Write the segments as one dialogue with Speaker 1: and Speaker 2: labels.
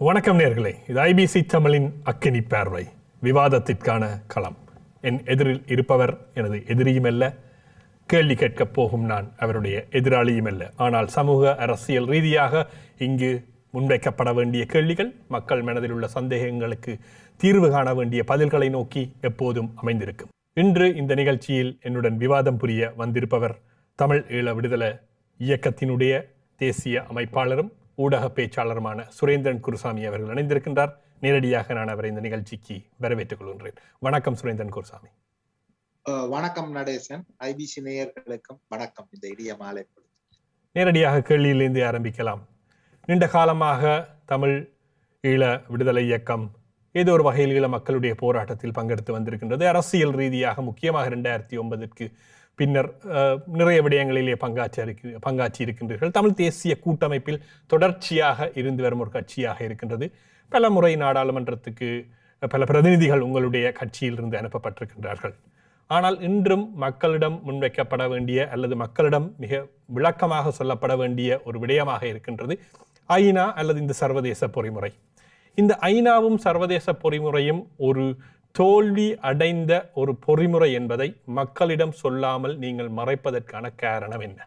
Speaker 1: வணக்கம் நேர்களே இது ஐபிசி தமிழின் அக்கினி பார்வை விவாதத்திற்கான களம் என் எதிரில் இருப்பவர் எனது எதிரியும் அல்ல கேள்வி கேட்கப் போகும் நான் அவருடைய எதிராளியும் அல்ல ஆனால் சமூக அரசியல் ரீதியாக இங்கு முன்வைக்கப்பட வேண்டிய கேள்விகள் மக்கள் மனதில் உள்ள சந்தேகங்களுக்கு தீர்வு காண வேண்டிய பதில்களை நோக்கி எப்போதும் அமைந்திருக்கும் இன்று இந்த நிகழ்ச்சியில் என்னுடன் விவாதம் புரிய வந்திருப்பவர் தமிழ் ஈழ விடுதலை இயக்கத்தினுடைய தேசிய அமைப்பாளரும் ஊடக பேச்சாளருமான சுரேந்திரன் குருசாமி அவர்கள் இணைந்திருக்கின்றார் நேரடியாக நான் அவரை இந்த நிகழ்ச்சிக்கு வரவேற்றுக் கொள்கின்றேன் வணக்கம் சுரேந்திரன் குருசாமி
Speaker 2: அஹ் வணக்கம் நடேசன் ஐபிசி நேயர்களுக்கும் வணக்கம் இந்த இடிய மாலை பொழுது.
Speaker 1: நேரடியாக கேள்வியிலிருந்து ஆரம்பிக்கலாம் நீண்ட காலமாக தமிழ் ஈழ விடுதலை இயக்கம் ஏதோ ஒரு வகையில் ஈழ மக்களுடைய போராட்டத்தில் பங்கெடுத்து வந்திருக்கின்றது அரசியல் ரீதியாக முக்கியமாக ரெண்டாயிரத்தி ஒன்பதற்கு பின்னர் அஹ், நிறைய விடயங்களிலே பங்காற்றி பங்காற்றி இருக்கின்றீர்கள் தமிழ் தேசிய கூட்டமைப்பில் தொடர்ச்சியாக இருந்து வரும் ஒரு கட்சியாக இருக்கின்றது பல முறை நாடாளுமன்றத்துக்கு பல பிரதிநிதிகள் உங்களுடைய கட்சியிலிருந்து அனுப்பப்பட்டிருக்கின்றார்கள் ஆனால் இன்றும் மக்களிடம் முன்வைக்கப்பட வேண்டிய அல்லது மக்களிடம் மிக விளக்கமாக சொல்லப்பட வேண்டிய ஒரு விடயமாக இருக்கின்றது ஐநா அல்லது இந்த சர்வதேச பொறிமுறை இந்த ஐநாவும் சர்வதேச பொறிமுறையும் ஒரு தோல்வி அடைந்த ஒரு பொறிமுறை என்பதை மக்களிடம் சொல்லாமல் நீங்கள் மறைப்பதற்கான காரணம் என்ன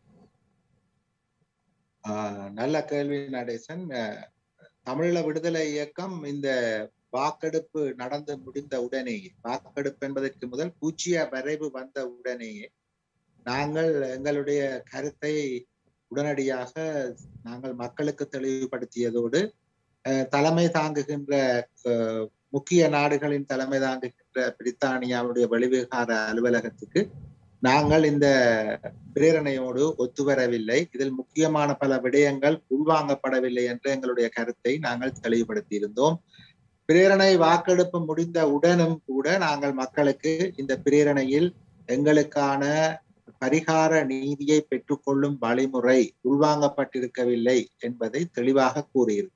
Speaker 2: அஹ் நல்ல கேள்வி நடேசன் அஹ் தமிழீழ விடுதலை இயக்கம் இந்த வாக்கெடுப்பு நடந்து முடிந்த உடனேயே வாக்கெடுப்பு என்பதற்கு முதல் பூச்சிய வரைவு வந்த உடனேயே நாங்கள் எங்களுடைய கருத்தை உடனடியாக நாங்கள் மக்களுக்கு தெளிவுபடுத்தியதோடு அஹ் தலைமை தாங்குகின்ற அஹ் முக்கிய நாடுகளின் தலைமை தாங்குகின்ற பிரித்தானியாவுடைய வெளிவிகார அலுவலகத்துக்கு நாங்கள் இந்த பிரேரணையோடு ஒத்துவரவில்லை இதில் முக்கியமான பல விடயங்கள் உள்வாங்கப்படவில்லை என்ற எங்களுடைய கருத்தை நாங்கள் தெளிவுபடுத்தி இருந்தோம் பிரேரணை வாக்கெடுப்பு முடிந்த உடனும் கூட நாங்கள் மக்களுக்கு இந்த பிரேரணையில் எங்களுக்கான பரிகார நீதியை பெற்றுக்கொள்ளும் வழிமுறை உள்வாங்கப்பட்டிருக்கவில்லை என்பதை தெளிவாக கூறியிருந்தோம்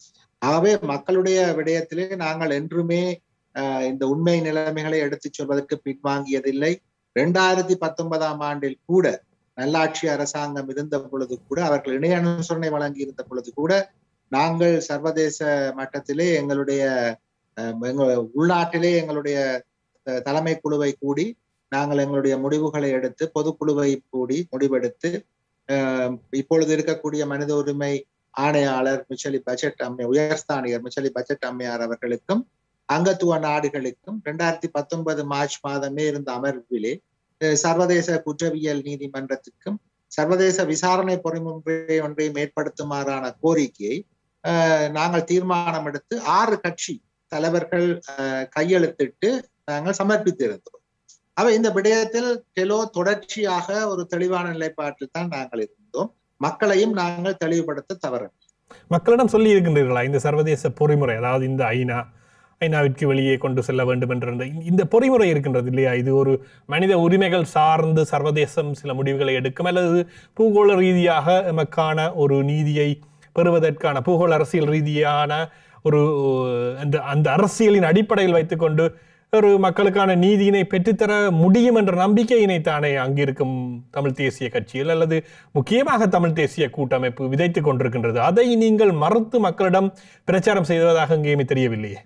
Speaker 2: ஆகவே மக்களுடைய விடயத்திலே நாங்கள் என்றுமே ஆஹ் இந்த உண்மை நிலைமைகளை எடுத்துச் சொல்வதற்கு பின்வாங்கியதில்லை இரண்டாயிரத்தி பத்தொன்பதாம் ஆண்டில் கூட நல்லாட்சி அரசாங்கம் இருந்த பொழுது கூட அவர்கள் இணைய அனுசரணை வழங்கி இருந்த பொழுது கூட நாங்கள் சர்வதேச மட்டத்திலே எங்களுடைய அஹ், எங்க உள்நாட்டிலே எங்களுடைய அஹ், தலைமை குழுவை கூடி நாங்கள் எங்களுடைய முடிவுகளை எடுத்து பொதுக்குழுவை கூடி முடிவெடுத்து அஹ், இப்பொழுது இருக்கக்கூடிய மனித உரிமை ஆணையாளர் மிச்சலி பட்ஜெட் அம்மை உயர்ஸ்தானிகர் மிச்சலி பட்ஜெட் அம்மையார் அவர்களுக்கும் அங்கத்துவ நாடுகளுக்கும் இரண்டாயிரத்தி பத்தொன்பது மார்ச் மாதமே இருந்த அமர்விலே அஹ், சர்வதேச குற்றவியல் நீதிமன்றத்துக்கும் சர்வதேச விசாரணை பொறிமுறை ஒன்றை மேற்படுத்துமாறான கோரிக்கையை அஹ், நாங்கள் தீர்மானம் எடுத்து ஆறு கட்சி தலைவர்கள் அஹ், கையெழுத்திட்டு நாங்கள் சமர்ப்பித்திருந்தோம் அவ இந்த விடயத்தில் டெலோ தொடர்ச்சியாக ஒரு தெளிவான நிலைப்பாட்டில் தான் நாங்கள் இருந்தோம் மக்களையும் நாங்கள் தெளிவுபடுத்த தவறு
Speaker 1: மக்களிடம் சொல்லி இருக்கின்றீர்களா இந்த சர்வதேச பொறிமுறை அதாவது இந்த ஐநா ஐநாவிற்கு வெளியே கொண்டு செல்ல வேண்டும் என்ற இந்த- இந்த பொறிமுறை இருக்கின்றது இல்லையா இது ஒரு மனித உரிமைகள் சார்ந்து சர்வதேசம் சில முடிவுகளை எடுக்கும் அல்லது பூகோள ரீதியாக எமக்கான ஒரு நீதியை பெறுவதற்கான பூகோள அரசியல் ரீதியான ஒரு அந்த அந்த அரசியலின் அடிப்படையில் வைத்துக்கொண்டு ஒரு மக்களுக்கான நீதியினை பெற்றுத்தர முடியும் என்ற நம்பிக்கையினை தானே அங்கிருக்கும் தமிழ் தேசிய கட்சிகள் அல்லது முக்கியமாக தமிழ் தேசிய கூட்டமைப்பு விதைத்துக் கொண்டிருக்கின்றது அதை நீங்கள் மறுத்து மக்களிடம் பிரச்சாரம் செய்வதாக எங்கேயுமே தெரியவில்லையே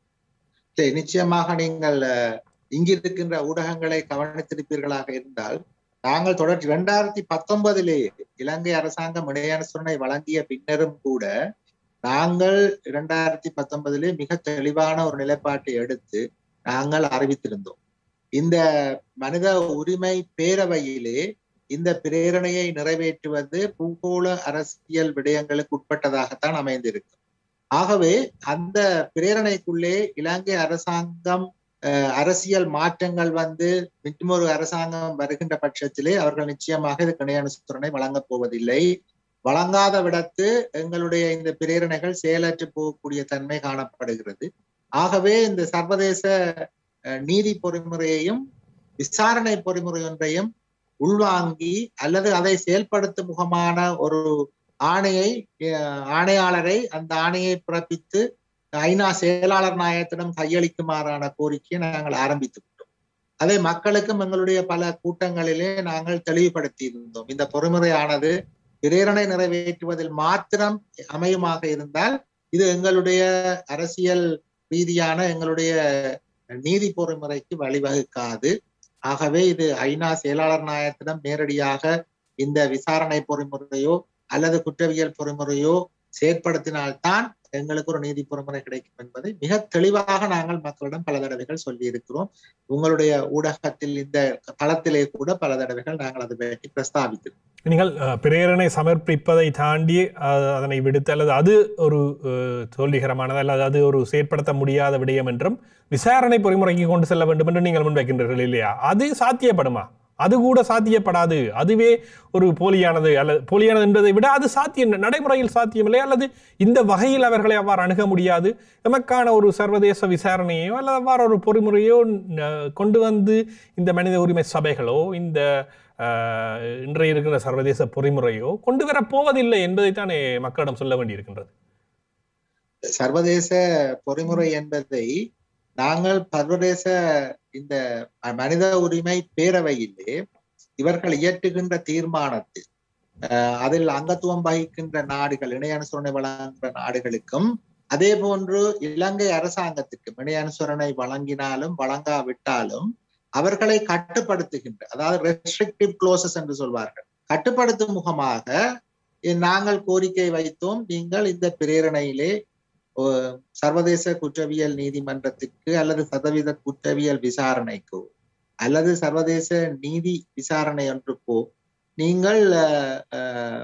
Speaker 2: சரி, நிச்சயமாக நீங்கள் அஹ், இங்கிருக்கின்ற ஊடகங்களை கவனித்திருப்பீர்களாக இருந்தால் நாங்கள் தொடர்ச்சி இரண்டாயிரத்தி பத்தொன்பதிலேயே இலங்கை அரசாங்கம் இணையனுசரணை வழங்கிய பின்னரும் கூட நாங்கள் இரண்டாயிரத்தி பத்தொன்பதிலே மிக தெளிவான ஒரு நிலைப்பாட்டை எடுத்து நாங்கள் அறிவித்திருந்தோம் இந்த மனித உரிமை பேரவையிலே இந்த பிரேரணையை நிறைவேற்றுவது பூகோள அரசியல் விடயங்களுக்கு உட்பட்டதாகத்தான் அமைந்திருக்கும் ஆகவே அந்த பிரேரணைக்குள்ளே இலங்கை அரசாங்கம் அஹ், அரசியல் மாற்றங்கள் வந்து மற்றொரு அரசாங்கம் வருகின்ற பட்சத்திலே அவர்கள் நிச்சயமாக இதுக்கு இணை அனுசரணை வழங்கப் போவதில்லை வழங்காத விடத்து எங்களுடைய இந்த பிரேரணைகள் செயலற்று போகக்கூடிய தன்மை காணப்படுகிறது ஆகவே இந்த சர்வதேச அஹ், நீதி பொறிமுறையையும் விசாரணை பொறிமுறை ஒன்றையும் உள்வாங்கி அல்லது அதை செயல்படுத்தும் முகமான ஒரு ஆணையை அஹ், ஆணையாளரை அந்த ஆணையை பிறப்பித்து ஐநா செயலாளர் நாயகத்திடம் கையளிக்குமாறான கோரிக்கையை நாங்கள் ஆரம்பித்து விட்டோம் அதை மக்களுக்கும் எங்களுடைய பல கூட்டங்களிலே நாங்கள் தெளிவுபடுத்தி இருந்தோம் இந்த பொறுமுறையானது பிரேரணை நிறைவேற்றுவதில் மாத்திரம் அமையுமாக இருந்தால் இது எங்களுடைய அரசியல் ரீதியான எங்களுடைய நீதி பொறிமுறைக்கு வழிவகுக்காது ஆகவே இது ஐநா செயலாளர் நாயகத்திடம் நேரடியாக இந்த விசாரணை பொறிமுறையோ அல்லது குற்றவியல் பொறிமுறையோ செயற்படுத்தினால்தான் எங்களுக்கு ஒரு நீதி பொறிமுறை கிடைக்கும் என்பதை மிக தெளிவாக நாங்கள் மக்களிடம் பல தடவைகள் சொல்லி இருக்கிறோம் உங்களுடைய ஊடகத்தில் இந்த தளத்திலே கூட பல தடவைகள் நாங்கள் அதை பற்றி பிரஸ்தாபிக்கிறோம்
Speaker 1: நீங்கள் அஹ், பிரேரணை சமர்ப்பிப்பதை தாண்டி அஹ், அதனை விடுத்து அல்லது அது ஒரு அஹ், தோல்விகரமானது அல்லது அது ஒரு செயற்படுத்த முடியாத விடயம் என்றும் விசாரணை பொறிமுறைக்கு கொண்டு செல்ல வேண்டும் என்று நீங்கள் முன்வைக்கின்றீர்கள் இல்லையா அது சாத்தியப்படுமா அது கூட சாத்தியப்படாது அதுவே ஒரு போலியானது அல்லது போலியானது என்பதை விட அது சாத்தியம் நடைமுறையில் சாத்தியமில்லை அல்லது இந்த வகையில் அவர்களை அவ்வாறு அணுக முடியாது எமக்கான ஒரு சர்வதேச விசாரணையோ அல்லது அவ்வாறு ஒரு பொறிமுறையோ அஹ், கொண்டு வந்து இந்த மனித உரிமை சபைகளோ இந்த அஹ், இன்றைய இருக்கிற சர்வதேச பொறிமுறையோ கொண்டு வரப் போவதில்லை என்பதைத்தானே மக்களிடம் சொல்ல வேண்டியிருக்கின்றது
Speaker 2: சர்வதேச பொறிமுறை என்பதை நாங்கள் சர்வதேச இந்த மனித உரிமை பேரவையிலே இவர்கள் இயற்றுகின்ற தீர்மானத்தில் அஹ், அதில் அங்கத்துவம் வகிக்கின்ற நாடுகள் இணை அனுசரணை வழங்குகின்ற நாடுகளுக்கும் அதே போன்று இலங்கை அரசாங்கத்திற்கும் இணை அனுசரணை வழங்கினாலும் வழங்காவிட்டாலும் அவர்களை கட்டுப்படுத்துகின்ற அதாவது ரெஸ்ட்ரிக்டிவ் க்ளோசஸ் என்று சொல்வார்கள் கட்டுப்படுத்தும் முகமாக இ- நாங்கள் கோரிக்கை வைத்தோம் நீங்கள் இந்த பிரேரணையிலே ஓ, சர்வதேச குற்றவியல் நீதிமன்றத்திற்கு அல்லது சதவீத குற்றவியல் விசாரணைக்கோ அல்லது சர்வதேச நீதி விசாரணை ஒன்றுக்கோ நீங்கள் அஹ், அஹ்,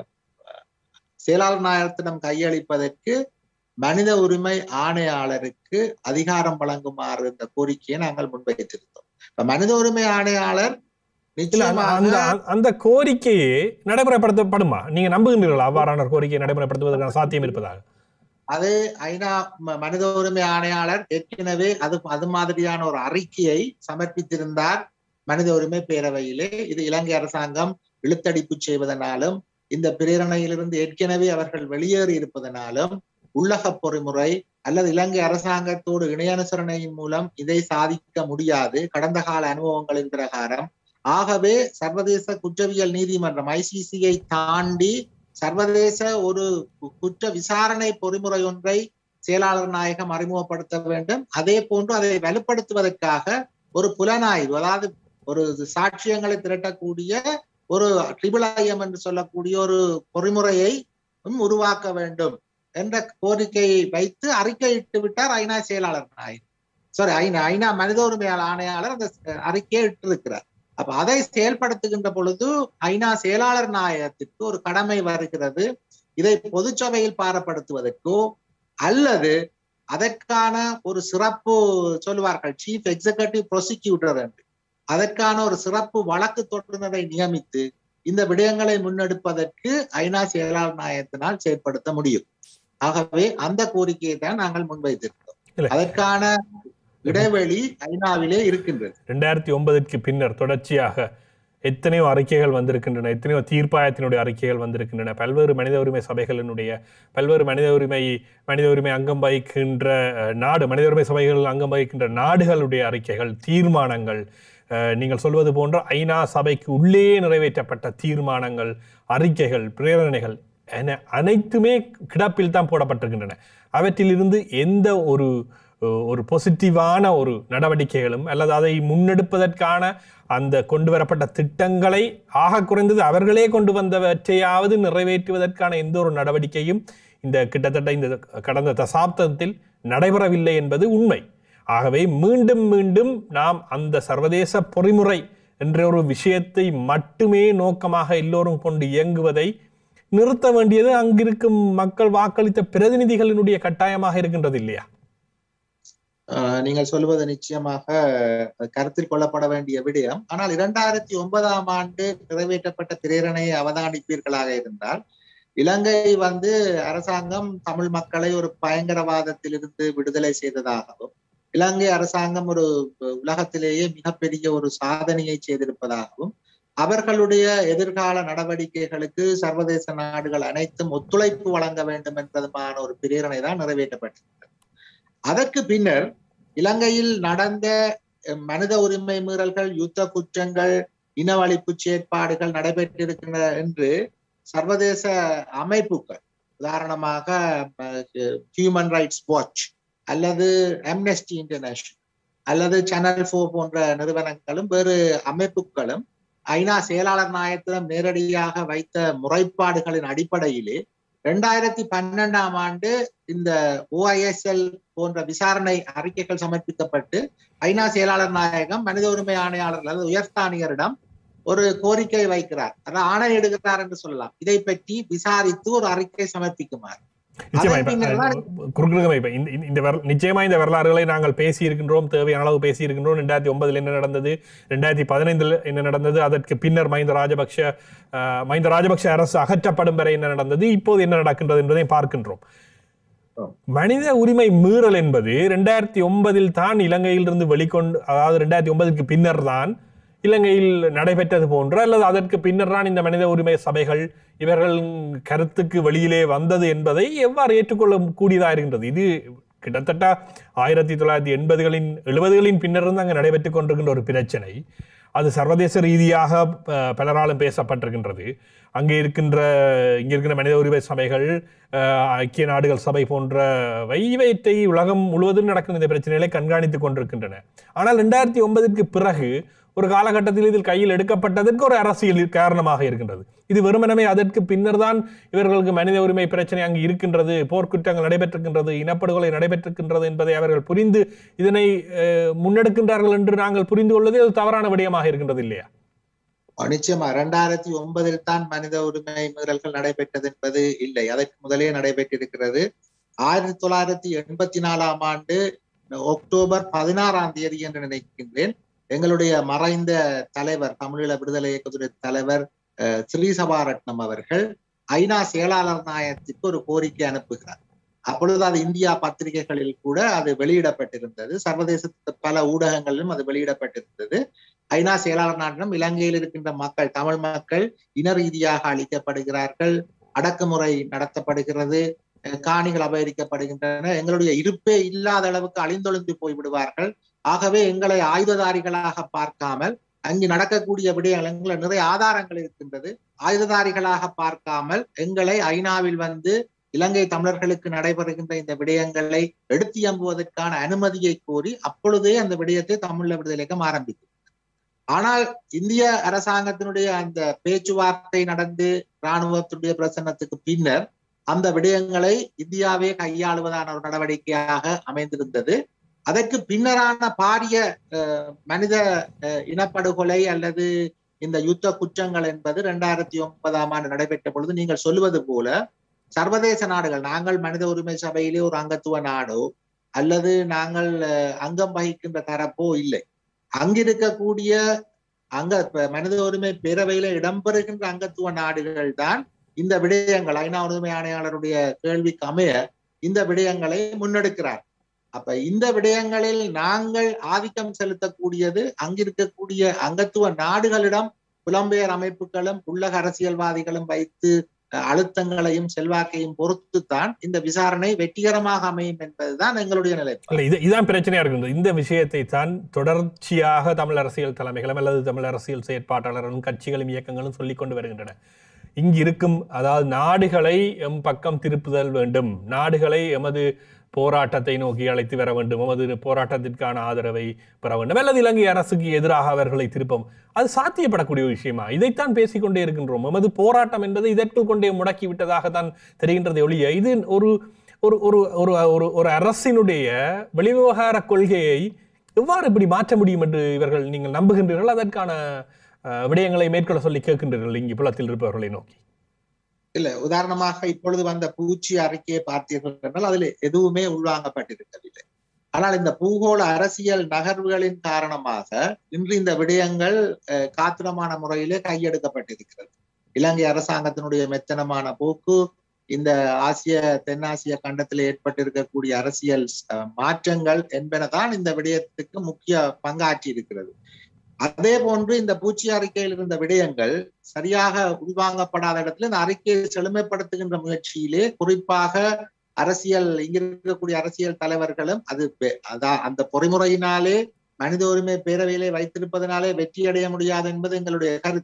Speaker 2: செயலாளர் நாயகத்திடம் கையளிப்பதற்கு மனித உரிமை ஆணையாளருக்கு அதிகாரம் வழங்குமாறு இந்த கோரிக்கையை நாங்கள் முன்வைத்திருந்தோம் இப்ப மனித உரிமை ஆணையாளர்
Speaker 1: இல்ல அந்த- அந்த
Speaker 2: நிச்சயமாக
Speaker 1: அந்த கோரிக்கையே நடைமுறைப்படுத்தப்படுமா நீங்க நம்புகின்றீர்களா அவ்வாறான ஒரு கோரிக்கையை நடைமுறைப்படுத்துவதற்கான சாத்தியம் இருப்பதாக
Speaker 2: அது ஐநா ம- மனித உரிமை ஆணையாளர் ஏற்கனவே அது அது மாதிரியான ஒரு அறிக்கையை சமர்ப்பித்திருந்தார் மனித உரிமை பேரவையிலே இது இலங்கை அரசாங்கம் இழுத்தடிப்பு செய்வதனாலும் இந்த பிரேரணையிலிருந்து ஏற்கனவே அவர்கள் வெளியேறி இருப்பதனாலும் உள்ளக பொறிமுறை அல்லது இலங்கை அரசாங்கத்தோடு இணையனுசரணையின் மூலம் இதை சாதிக்க முடியாது கடந்த கால அனுபவங்களின் பிரகாரம் ஆகவே சர்வதேச குற்றவியல் நீதிமன்றம் ஐசிசியை தாண்டி சர்வதேச ஒரு கு- குற்ற விசாரணை பொறிமுறை ஒன்றை செயலாளர் நாயகம் அறிமுகப்படுத்த வேண்டும் அதே போன்று அதை வலுப்படுத்துவதற்காக ஒரு புலனாய்வு அதாவது ஒரு சாட்சியங்களை திரட்டக்கூடிய ஒரு ட்ரிபிள் ஐஎம் என்று சொல்லக்கூடிய ஒரு பொறிமுறையை உருவாக்க வேண்டும் என்ற கோரிக்கையை வைத்து அறிக்கையிட்டு விட்டார் ஐநா செயலாளர் நாயகம் சாரி ஐநா ஐநா மனித உரிமை ஆணையாளர் அந்த அறிக்கையை இட்டிருக்கிறார் அப்ப அதை செயல்படுத்துகின்ற பொழுது ஐநா செயலாளர் நாயகத்திற்கு ஒரு கடமை வருகிறது இதை பொதுச்சபையில் பாரப்படுத்துவதற்கோ அல்லது அதற்கான ஒரு சிறப்பு சொல்லுவார்கள் சீஃப் எக்ஸிகூட்டிவ் ப்ரொசிக்யூட்டர் என்று அதற்கான ஒரு சிறப்பு வழக்கு தொடர்ந்ததை நியமித்து இந்த விடயங்களை முன்னெடுப்பதற்கு ஐநா செயலாளர் நாயகத்தினால் செயற்படுத்த முடியும் ஆகவே அந்த கோரிக்கையை தான் நாங்கள்
Speaker 1: இல்லை.
Speaker 2: முன்வைத்திருக்கிறோம் அதற்கான இடைவெளி ஐநாவிலே இருக்கின்றது
Speaker 1: ரெண்டாயிரத்தி ஒன்பதுக்கு பின்னர் தொடர்ச்சியாக எத்தனையோ அறிக்கைகள் வந்திருக்கின்றன எத்தனையோ தீர்ப்பாயத்தினுடைய அறிக்கைகள் வந்திருக்கின்றன பல்வேறு மனித உரிமை சபைகளினுடைய பல்வேறு மனித உரிமை மனித உரிமை அங்கம் வகிக்கின்ற அஹ், நாடு மனித உரிமை சபைகள் அங்கம் வகிக்கின்ற நாடுகளுடைய அறிக்கைகள் தீர்மானங்கள் அஹ், நீங்கள் சொல்வது போன்ற ஐநா சபைக்கு உள்ளே நிறைவேற்றப்பட்ட தீர்மானங்கள் அறிக்கைகள் பிரேரணைகள் என அனைத்துமே கிடப்பில் தான் போடப்பட்டிருக்கின்றன அவற்றிலிருந்து எந்த ஒரு ஒரு பாசிட்டிவான ஒரு நடவடிக்கைகளும் அல்லது அதை முன்னெடுப்பதற்கான அந்த கொண்டு வரப்பட்ட திட்டங்களை ஆக குறைந்தது அவர்களே கொண்டு வந்தவற்றையாவது நிறைவேற்றுவதற்கான எந்த ஒரு நடவடிக்கையும் இந்த கிட்டத்தட்ட இந்த கடந்த தசாப்தத்தில் நடைபெறவில்லை என்பது உண்மை ஆகவே மீண்டும் மீண்டும் நாம் அந்த சர்வதேச பொறிமுறை என்ற ஒரு விஷயத்தை மட்டுமே நோக்கமாக எல்லோரும் கொண்டு இயங்குவதை நிறுத்த வேண்டியது அங்கிருக்கும் மக்கள் வாக்களித்த பிரதிநிதிகளினுடைய கட்டாயமாக இருக்கின்றது இல்லையா
Speaker 2: ஆஹ் நீங்கள் சொல்வது நிச்சயமாக அஹ், கருத்தில் கொள்ளப்பட வேண்டிய விடயம் ஆனால் இரண்டாயிரத்தி ஒன்பதாம் ஆண்டு நிறைவேற்றப்பட்ட பிரேரணையை அவதானிப்பீர்களாக இருந்தால் இலங்கை வந்து அரசாங்கம் தமிழ் மக்களை ஒரு பயங்கரவாதத்திலிருந்து விடுதலை செய்ததாகவும் இலங்கை அரசாங்கம் ஒரு உலகத்திலேயே மிகப்பெரிய ஒரு சாதனையை செய்திருப்பதாகவும் அவர்களுடைய எதிர்கால நடவடிக்கைகளுக்கு சர்வதேச நாடுகள் அனைத்தும் ஒத்துழைப்பு வழங்க வேண்டும் என்பதுமான ஒரு பிரேரணை தான் நிறைவேற்றப்பட்டிருக்கிறது அதற்கு பின்னர் இலங்கையில் நடந்த அஹ், மனித உரிமை மீறல்கள் யுத்த குற்றங்கள் இனவழிப்பு செயற்பாடுகள் நடைபெற்றிருக்கின்றன என்று சர்வதேச அமைப்புகள் உதாரணமாக ஹியூமன் ரைட்ஸ் வாட்ச் அல்லது அம்னஸ்டி இன்டர்நேஷனல் அல்லது சேனல் ஃபோ போன்ற நிறுவனங்களும் வேறு அமைப்புகளும் ஐநா செயலாளர் நாயகத்திடம் நேரடியாக வைத்த முறைப்பாடுகளின் அடிப்படையிலே இரண்டாயிரத்தி பன்னெண்டாம் ஆண்டு இந்த ஓஐஎஸ்எல் போன்ற விசாரணை அறிக்கைகள் சமர்ப்பிக்கப்பட்டு ஐநா செயலாளர் நாயகம் மனித உரிமை ஆணையாளர் அல்லது உயர்ஸ்தானியரிடம் ஒரு கோரிக்கை வைக்கிறார் அதாவது ஆணையிடுகிறார் என்று சொல்லலாம் இதை பற்றி விசாரித்து ஒரு அறிக்கை சமர்ப்பிக்குமாறு
Speaker 1: நிச்சயமா
Speaker 2: அதன்
Speaker 1: இப்ப
Speaker 2: பின்னர் தான்
Speaker 1: குறுக்குறுக்கம் இப்ப இந்த இந்த- இந்த வரல- நிச்சயமா இந்த வரலாறுகளை நாங்கள் பேசி இருக்கின்றோம் தேவையான அளவு பேசி இருக்கின்றோம் ரெண்டாயிரத்தி ஒன்பதுல என்ன நடந்தது ரெண்டாயிரத்தி பதினைந்துல என்ன நடந்தது அதற்கு பின்னர் மஹிந்த ராஜபக்ஷ அஹ், மஹிந்த ராஜபக்ஷ அரசு அகற்றப்படும் வரை என்ன நடந்தது இப்போது என்ன நடக்கின்றது என்பதை பார்க்கின்றோம்
Speaker 2: ஆம்.
Speaker 1: மனித உரிமை மீறல் என்பது ரெண்டாயிரத்தி ஒன்பதில் தான் இலங்கையிலிருந்து வெளிக்கொண்டு அதாவது ரெண்டாயிரத்தி ஒன்பதுக்கு பின்னர் தான் இலங்கையில் நடைபெற்றது போன்ற அல்லது அதற்கு பின்னர் தான் இந்த மனித உரிமை சபைகள் இவர்கள் கருத்துக்கு வெளியிலே வந்தது என்பதை எவ்வாறு ஏற்றுக்கொள்ள கூடியதாக இருக்கின்றது இது கிட்டத்தட்ட ஆயிரத்தி தொள்ளாயிரத்தி எண்பதுகளின் எழுபதுகளின் பின்னர் இருந்து அங்கே நடைபெற்றுக் கொண்டிருக்கின்ற ஒரு பிரச்சனை அது சர்வதேச ரீதியாக ப- பலராலும் பேசப்பட்டிருக்கின்றது அங்கே இருக்கின்ற இங்கே இருக்கின்ற மனித உரிமை சபைகள் அஹ், ஐக்கிய நாடுகள் சபை போன்றவை இவற்றை உலகம் முழுவதும் நடக்கின்ற இந்த பிரச்சனைகளை கண்காணித்துக் கொண்டிருக்கின்றன ஆனால் ரெண்டாயிரத்தி ஒன்பதுக்கு பிறகு ஒரு காலகட்டத்தில் இதில் கையில் எடுக்கப்பட்டதற்கு ஒரு அரசியல் காரணமாக இருக்கின்றது இது வெறுமனமே அதற்கு பின்னர் தான் இவர்களுக்கு மனித உரிமை பிரச்சனை அங்கு இருக்கின்றது போர்க்குற்றங்கள் நடைபெற்றிருக்கின்றது இனப்படுகொலை நடைபெற்றிருக்கின்றது என்பதை அவர்கள் புரிந்து இதனை அஹ், முன்னெடுக்கின்றார்கள் என்று நாங்கள் புரிந்து கொள்வது அது தவறான விடயமாக இருக்கின்றது இல்லையா
Speaker 2: நிச்சயமா இரண்டாயிரத்தி ஒன்பதில் தான் மனித உரிமை மீறல்கள் நடைபெற்றது என்பது இல்லை அதற்கு முதலே நடைபெற்றிருக்கிறது ஆயிரத்தி தொள்ளாயிரத்தி எண்பத்தி நாலாம் ஆண்டு அக்டோபர் பதினாறாம் தேதி என்று நினைக்கின்றேன் எங்களுடைய மறைந்த தலைவர் தமிழீழ விடுதலை இயக்கத்துடைய தலைவர் அஹ், ஸ்ரீ சபாரட்னம் அவர்கள் ஐநா செயலாளர் நாயகத்துக்கு ஒரு கோரிக்கை அனுப்புகிறார் அப்பொழுது அது இந்தியா பத்திரிகைகளில் கூட அது வெளியிடப்பட்டிருந்தது சர்வதேச பல ஊடகங்களிலும் அது வெளியிடப்பட்டிருந்தது ஐநா செயலாளர் நாட்டிடம் இலங்கையில் இருக்கின்ற மக்கள் தமிழ் மக்கள் இன ரீதியாக அழிக்கப்படுகிறார்கள் அடக்குமுறை நடத்தப்படுகிறது அஹ் காணிகள் அபகரிக்கப்படுகின்றன எங்களுடைய இருப்பே இல்லாத அளவுக்கு அழிந்தொழிந்து போய் விடுவார்கள் ஆகவே எங்களை ஆயுததாரிகளாக பார்க்காமல் அங்கு நடக்கக்கூடிய விடயங்கள் நிறைய ஆதாரங்கள் இருக்கின்றது ஆயுததாரிகளாக பார்க்காமல் எங்களை ஐநாவில் வந்து இலங்கை தமிழர்களுக்கு நடைபெறுகின்ற இந்த விடயங்களை எடுத்து எம்புவதற்கான அனுமதியை கோரி அப்பொழுதே அந்த விடயத்தை தமிழ விடுதலைக்கம் ஆரம்பித்தது ஆனால் இந்திய அரசாங்கத்தினுடைய அந்த பேச்சுவார்த்தை நடந்து இராணுவத்துடைய பிரசன்னத்துக்கு பின்னர் அந்த விடயங்களை இந்தியாவே கையாளுவதான ஒரு நடவடிக்கையாக அமைந்திருந்தது அதற்கு பின்னரான பாரிய அஹ், மனித அஹ், இனப்படுகொலை அல்லது இந்த யுத்த குற்றங்கள் என்பது இரண்டாயிரத்தி ஒன்பதாம் ஆண்டு நடைபெற்ற பொழுது நீங்கள் சொல்லுவது போல சர்வதேச நாடுகள் நாங்கள் மனித உரிமை சபையிலே ஒரு அங்கத்துவ நாடோ அல்லது நாங்கள் அஹ், அங்கம் வகிக்கின்ற தரப்போ இல்லை அங்கிருக்கக்கூடிய அங்க இப்ப மனித உரிமை பேரவையில இடம்பெறுகின்ற அங்கத்துவ நாடுகள் தான் இந்த விடயங்கள் ஐநா உரிமை ஆணையாளருடைய கேள்விக்கு அமைய இந்த விடயங்களை முன்னெடுக்கிறார் அப்ப இந்த விடயங்களில் நாங்கள் ஆதிக்கம் செலுத்தக்கூடியது அங்கிருக்கக்கூடிய அங்கத்துவ நாடுகளிடம் புலம்பெயர் அமைப்புகளும் உள்ளக அரசியல்வாதிகளும் வைத்து அஹ், அழுத்தங்களையும் செல்வாக்கையும் பொறுத்துத்தான் இந்த விசாரணை வெற்றிகரமாக அமையும் என்பதுதான் எங்களுடைய நிலை
Speaker 1: இல்ல இது இதான் பிரச்சனையா இருக்கின்றது இந்த விஷயத்தை தான் தொடர்ச்சியாக தமிழ் அரசியல் தலைமைகளும் அல்லது தமிழ் அரசியல் செயற்பாட்டாளர்களும் கட்சிகளும் இயக்கங்களும் சொல்லிக் கொண்டு வருகின்றன இங்கு இருக்கும் அதாவது நாடுகளை எம் பக்கம் திருப்புதல் வேண்டும் நாடுகளை எமது போராட்டத்தை நோக்கி அழைத்து வர வேண்டும் எமது போராட்டத்திற்கான ஆதரவை பெற வேண்டும் அல்லது இலங்கை அரசுக்கு எதிராக அவர்களை திருப்பம் அது சாத்தியப்படக்கூடிய ஒரு விஷயமா இதைத்தான் பேசிக்கொண்டே இருக்கின்றோம் எமது போராட்டம் என்பது இதற்குள் கொண்டே முடக்கி விட்டதாகத்தான் தெரிகின்றது ஒழிய இது ஒரு ஒரு ஒரு ஒரு ஒரு ஒரு அரசினுடைய வெளிவிவகார கொள்கையை எவ்வாறு இப்படி மாற்ற முடியும் என்று இவர்கள் நீங்கள் நம்புகின்றீர்கள் அதற்கான அஹ், விடயங்களை மேற்கொள்ள சொல்லி கேட்கின்றீர்கள் இங்கு புலத்தில் இருப்பவர்களை நோக்கி
Speaker 2: இல்ல உதாரணமாக இப்பொழுது வந்த பூச்சி அறிக்கையை பார்த்தீர்கள் என்றால் அதில் எதுவுமே உள்வாங்கப்பட்டிருக்கவில்லை ஆனால் இந்த பூகோள அரசியல் நகர்வுகளின் காரணமாக இன்று இந்த விடயங்கள் அஹ், காத்திரமான முறையிலே கையெடுக்கப்பட்டிருக்கிறது இலங்கை அரசாங்கத்தினுடைய மெத்தனமான போக்கு இந்த ஆசிய தென்னாசிய கண்டத்தில் ஏற்பட்டிருக்கக்கூடிய அரசியல் அஹ், மாற்றங்கள் என்பனதான் இந்த விடயத்துக்கு முக்கிய பங்காற்றி இருக்கிறது அதே போன்று இந்த பூச்சி அறிக்கையில் இருந்த விடயங்கள் சரியாக உள்வாங்கப்படாத இடத்துல இந்த அறிக்கையை செழுமைப்படுத்துகின்ற முயற்சியிலே குறிப்பாக அரசியல் இங்க இருக்கக்கூடிய அரசியல் தலைவர்களும் அது பெ- அதா- அந்த பொறிமுறையினாலே மனித உரிமை பேரவையிலே வைத்திருப்பதனாலே வெற்றி அடைய முடியாது என்பது எங்களுடைய கருத்து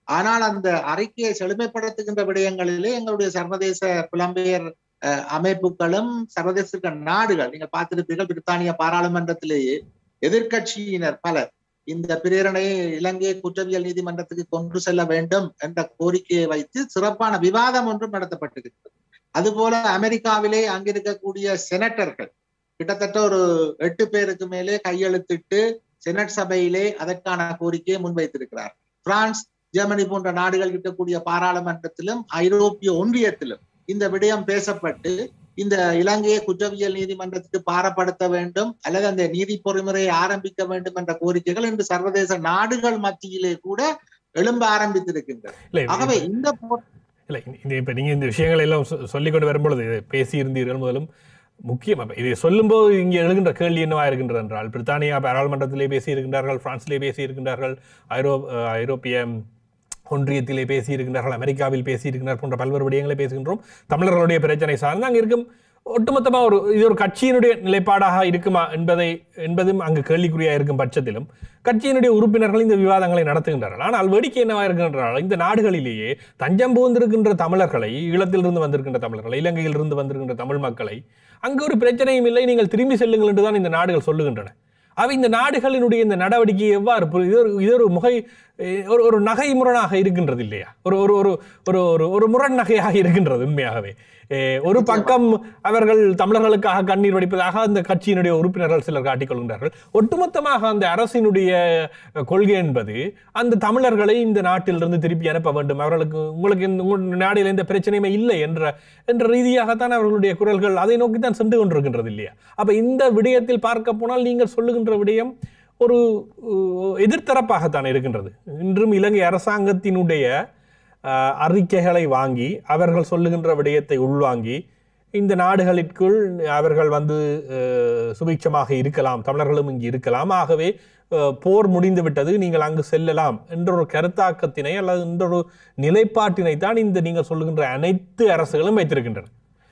Speaker 2: ஆனால் அந்த அறிக்கையை செழுமைப்படுத்துகின்ற விடயங்களிலே எங்களுடைய சர்வதேச புலம்பெயர் அஹ், அமைப்புகளும் சர்வதேச நாடுகள் நீங்கள் பார்த்திருப்பீர்கள் பிரித்தானிய பாராளுமன்றத்திலேயே எதிர்க்கட்சியினர் பலர் இந்த பிரேரணையை இலங்கை குற்றவியல் நீதிமன்றத்துக்கு கொண்டு செல்ல வேண்டும் என்ற கோரிக்கையை வைத்து சிறப்பான விவாதம் ஒன்றும் நடத்தப்பட்டிருக்கிறது அதுபோல அமெரிக்காவிலே அங்கிருக்கக்கூடிய செனட்டர்கள் கிட்டத்தட்ட ஒரு எட்டு பேருக்கு மேலே கையெழுத்திட்டு செனட் சபையிலே அதற்கான கோரிக்கையை முன்வைத்திருக்கிறார் பிரான்ஸ் ஜெர்மனி போன்ற நாடுகள் இருக்கக்கூடிய பாராளுமன்றத்திலும் ஐரோப்பிய ஒன்றியத்திலும் இந்த விடயம் பேசப்பட்டு இந்த இலங்கையை குற்றவியல் நீதிமன்றத்துக்கு பாரப்படுத்த வேண்டும் அல்லது அந்த நீதி பொறிமுறையை ஆரம்பிக்க வேண்டும் என்ற கோரிக்கைகள் இன்று சர்வதேச நாடுகள் மத்தியிலே கூட எழும்ப ஆரம்பித்திருக்கின்றன
Speaker 1: இல்லை
Speaker 2: ஆகவே இந்த போ-
Speaker 1: இல்லை இந்த இப்போ நீங்கள் இந்த விஷயங்களை எல்லாம் சொ- சொல்லிக் கொண்டு வரும்பொழுது இதை பேசியிருந்தீர்கள் முதலும் முக்கியம் அப்ப இதை சொல்லும்போது இங்கே எழுகின்ற கேள்வி என்னவா இருக்கின்றது என்றால் பிரித்தானியா பாராளுமன்றத்திலே பேசியிருக்கின்றார்கள் பிரான்சிலே பேசியிருக்கின்றார்கள் ஐரோ அஹ், ஐரோப்பிய ஒன்றியத்திலே பேசியிருக்கின்றார்கள் அமெரிக்காவில் பேசியிருக்கிறார் போன்ற பல்வேறு விடயங்களை பேசுகின்றோம் தமிழர்களுடைய பிரச்சனை சார்ந்து அங்கே இருக்கும் ஒட்டுமொத்தமாக ஒரு இது ஒரு கட்சியினுடைய நிலைப்பாடாக இருக்குமா என்பதை என்பதும் அங்கு கேள்விக்குறியாக இருக்கும் பட்சத்திலும் கட்சியினுடைய உறுப்பினர்கள் இந்த விவாதங்களை நடத்துகின்றார்கள் ஆனால் வேடிக்கை என்னவா இருக்கின்றால் இந்த நாடுகளிலேயே தஞ்சம் புகுந்திருக்கின்ற தமிழர்களை ஈழத்திலிருந்து வந்திருக்கின்ற தமிழர்களை இலங்கையிலிருந்து வந்திருக்கின்ற தமிழ் மக்களை அங்கு ஒரு பிரச்சனையும் இல்லை நீங்கள் திரும்பி செல்லுங்கள் என்று தான் இந்த நாடுகள் சொல்லுகின்றன அவை இந்த நாடுகளினுடைய இந்த நடவடிக்கை எவ்வாறு புரி- இது ஒரு இது ஒரு முகை எ, ஒரு ஒரு நகை முரணாக இருக்கின்றது இல்லையா ஒரு ஒரு ஒரு ஒரு ஒரு ஒரு முரண் நகையாக இருக்கின்றது உண்மையாகவே எ, ஒரு பக்கம் அவர்கள் தமிழர்களுக்காக கண்ணீர் வடிப்பதாக அந்த கட்சியினுடைய உறுப்பினர்கள் சிலர் காட்டிக்கொள்கின்றார்கள் ஒட்டுமொத்தமாக அந்த அரசினுடைய கொள்கை என்பது அந்த தமிழர்களை இந்த நாட்டிலிருந்து திருப்பி அனுப்ப வேண்டும் அவர்களுக்கு உங்களுக்கு இந்த உங்கள் நாடில் எந்த பிரச்சனையுமே இல்லை என்ற என்ற ரீதியாகத்தான் அவர்களுடைய குரல்கள் அதை நோக்கி தான் சென்று கொண்டிருக்கின்றது இல்லையா அப்ப இந்த விடயத்தில் பார்க்க போனால் நீங்கள் சொல்லுகின்ற விடயம் ஒரு அஹ், எதிர்த்தரப்பாகத்தான் இருக்கின்றது இன்றும் இலங்கை அரசாங்கத்தினுடைய அஹ், அறிக்கைகளை வாங்கி அவர்கள் சொல்லுகின்ற விடயத்தை உள்வாங்கி இந்த நாடுகளிற்குள் அவர்கள் வந்து அஹ், சுபிட்சமாக இருக்கலாம் தமிழர்களும் இங்கு இருக்கலாம் ஆகவே அஹ், போர் முடிந்து விட்டது நீங்கள் அங்கு செல்லலாம் என்ற ஒரு கருத்தாக்கத்தினை அல்லது என்ற ஒரு நிலைப்பாட்டினை தான் இந்த நீங்கள் சொல்லுகின்ற அனைத்து அரசுகளும் வைத்திருக்கின்றன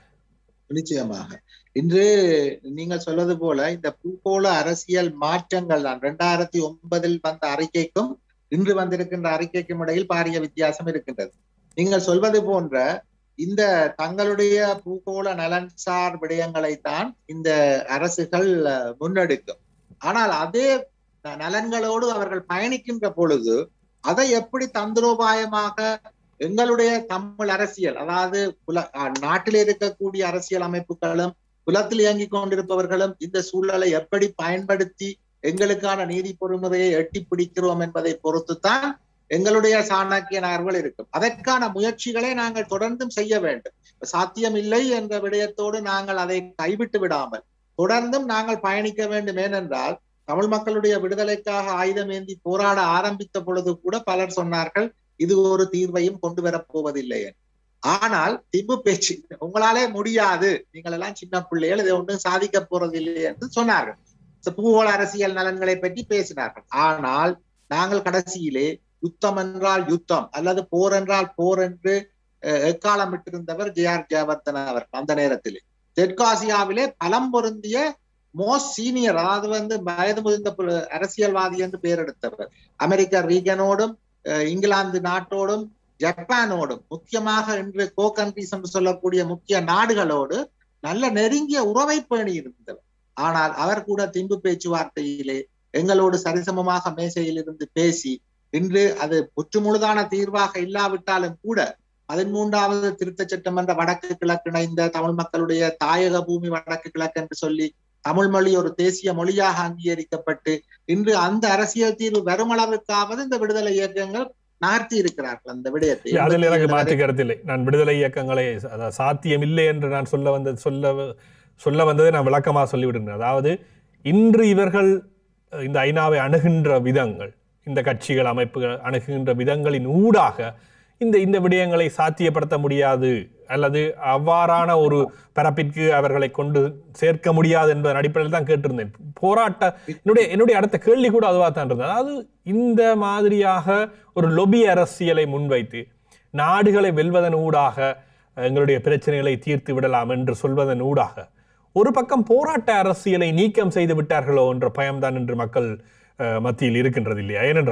Speaker 2: நிச்சயமாக இன்று நீங்கள் சொல்வது போல இந்த பூகோள அரசியல் மாற்றங்கள் தான் இரண்டாயிரத்தி ஒன்பதில் வந்த அறிக்கைக்கும் இன்று வந்திருக்கின்ற அறிக்கைக்கும் இடையில் பாரிய வித்தியாசம் இருக்கின்றது நீங்கள் சொல்வது போன்ற இந்த தங்களுடைய பூகோள நலன்சார் விடயங்களைத்தான் இந்த அரசுகள் அஹ், முன்னெடுக்கும் ஆனால் அதே ந- நலன்களோடு அவர்கள் பயணிக்கின்ற பொழுது அதை எப்படி தந்திரோபாயமாக எங்களுடைய தமிழ் அரசியல் அதாவது புல- அஹ் நாட்டில் இருக்கக்கூடிய அரசியல் அமைப்புகளும் புலத்தில் இயங்கிக் கொண்டிருப்பவர்களும் இந்த சூழலை எப்படி பயன்படுத்தி எங்களுக்கான நீதி பொறிமுறையை எட்டி பிடிக்கிறோம் என்பதை பொறுத்துத்தான் எங்களுடைய சாணக்கிய நகர்வுகள் இருக்கும் அதற்கான முயற்சிகளை நாங்கள் தொடர்ந்தும் செய்ய வேண்டும் சாத்தியம் இல்லை என்ற விடயத்தோடு நாங்கள் அதை கைவிட்டு விடாமல் தொடர்ந்தும் நாங்கள் பயணிக்க வேண்டும் ஏனென்றால் தமிழ் மக்களுடைய விடுதலைக்காக ஆயுதம் ஏந்தி போராட ஆரம்பித்த பொழுது கூட பலர் சொன்னார்கள் இது ஒரு தீர்வையும் கொண்டு வரப் போவதில்லை என்று. ஆனால் திம்பு பேச்சு உங்களாலே முடியாது நீங்கள் எல்லாம் சின்ன பிள்ளைகள் இதை ஒன்றும் சாதிக்க போறதில்லை என்று சொன்னார்கள் ச- பூகோள அரசியல் நலன்களை பற்றி பேசினார்கள் ஆனால் நாங்கள் கடைசியிலே யுத்தம் என்றால் யுத்தம் அல்லது போர் என்றால் போர் என்று அஹ், எக்காலமிட்டிருந்தவர் ஜே ஆர் ஜெயவர்தன் அவர் அந்த நேரத்திலே தெற்காசியாவிலே பலம் பொருந்திய மோஸ்ட் சீனியர் அதாவது வந்து வயது முதிர்ந்த புல- அரசியல்வாதி என்று பெயர் எடுத்தவர் அமெரிக்க ரீகனோடும் அஹ், இங்கிலாந்து நாட்டோடும் ஜப்பானோடும் முக்கியமாக இன்று கோ கண்ட்ரிஸ் என்று சொல்லக்கூடிய முக்கிய நாடுகளோடு நல்ல நெருங்கிய உறவை பேணி இருந்தவர் ஆனால் அவர் கூட திம்பு பேச்சுவார்த்தையிலே எங்களோடு சரிசமமாக மேசையில் இருந்து பேசி இன்று அது முற்றுமுழுதான தீர்வாக இல்லாவிட்டாலும் கூட பதிமூன்றாவது திருத்தச் சட்டம் என்ற வடக்கு கிழக்கு இணைந்த தமிழ் மக்களுடைய தாயக பூமி வடக்கு கிழக்கு என்று சொல்லி தமிழ் மொழி ஒரு தேசிய மொழியாக அங்கீகரிக்கப்பட்டு இன்று அந்த அரசியல் தீர்வு வரும் அளவுக்காவது இந்த விடுதலை இயக்கங்கள் நகர்த்தி இருக்கிறார்கள் அந்த விடயத்தை
Speaker 1: இல்ல, அதில் எனக்கு
Speaker 2: எண்பத்தி
Speaker 1: மாற்று கருத்தில்லை நான் விடுதலை இயக்கங்களை அதாவது சாத்தியம் இல்லை என்று நான் சொல்ல வந்தது சொல்ல சொல்ல வந்ததை நான் விளக்கமாக சொல்லிவிடுகிறேன் அதாவது இன்று இவர்கள் அஹ், இந்த ஐநாவை அணுகின்ற விதங்கள் இந்த கட்சிகள் அமைப்புகள் அணுகுகின்ற விதங்களின் ஊடாக இந்த இந்த விடயங்களை சாத்தியப்படுத்த முடியாது அல்லது அவ்வாறான ஒரு பரப்பிற்கு அவர்களை கொண்டு சேர்க்க முடியாது என்பதன் அடிப்படையில் தான் கேட்டிருந்தேன் போராட்ட என்னுடைய என்னுடைய அடுத்த கேள்வி கூட அதுவாக தான் இருந்தது அதாவது இந்த மாதிரியாக ஒரு லொபி அரசியலை முன்வைத்து நாடுகளை வெல்வதன் ஊடாக எங்களுடைய பிரச்சனைகளை தீர்த்து விடலாம் என்று சொல்வதன் ஊடாக ஒரு பக்கம் போராட்ட அரசியலை நீக்கம் செய்து விட்டார்களோ என்ற பயம்தான் இன்று மக்கள் அஹ், மத்தியில் இருக்கின்றது இல்லையா ஏனென்றால்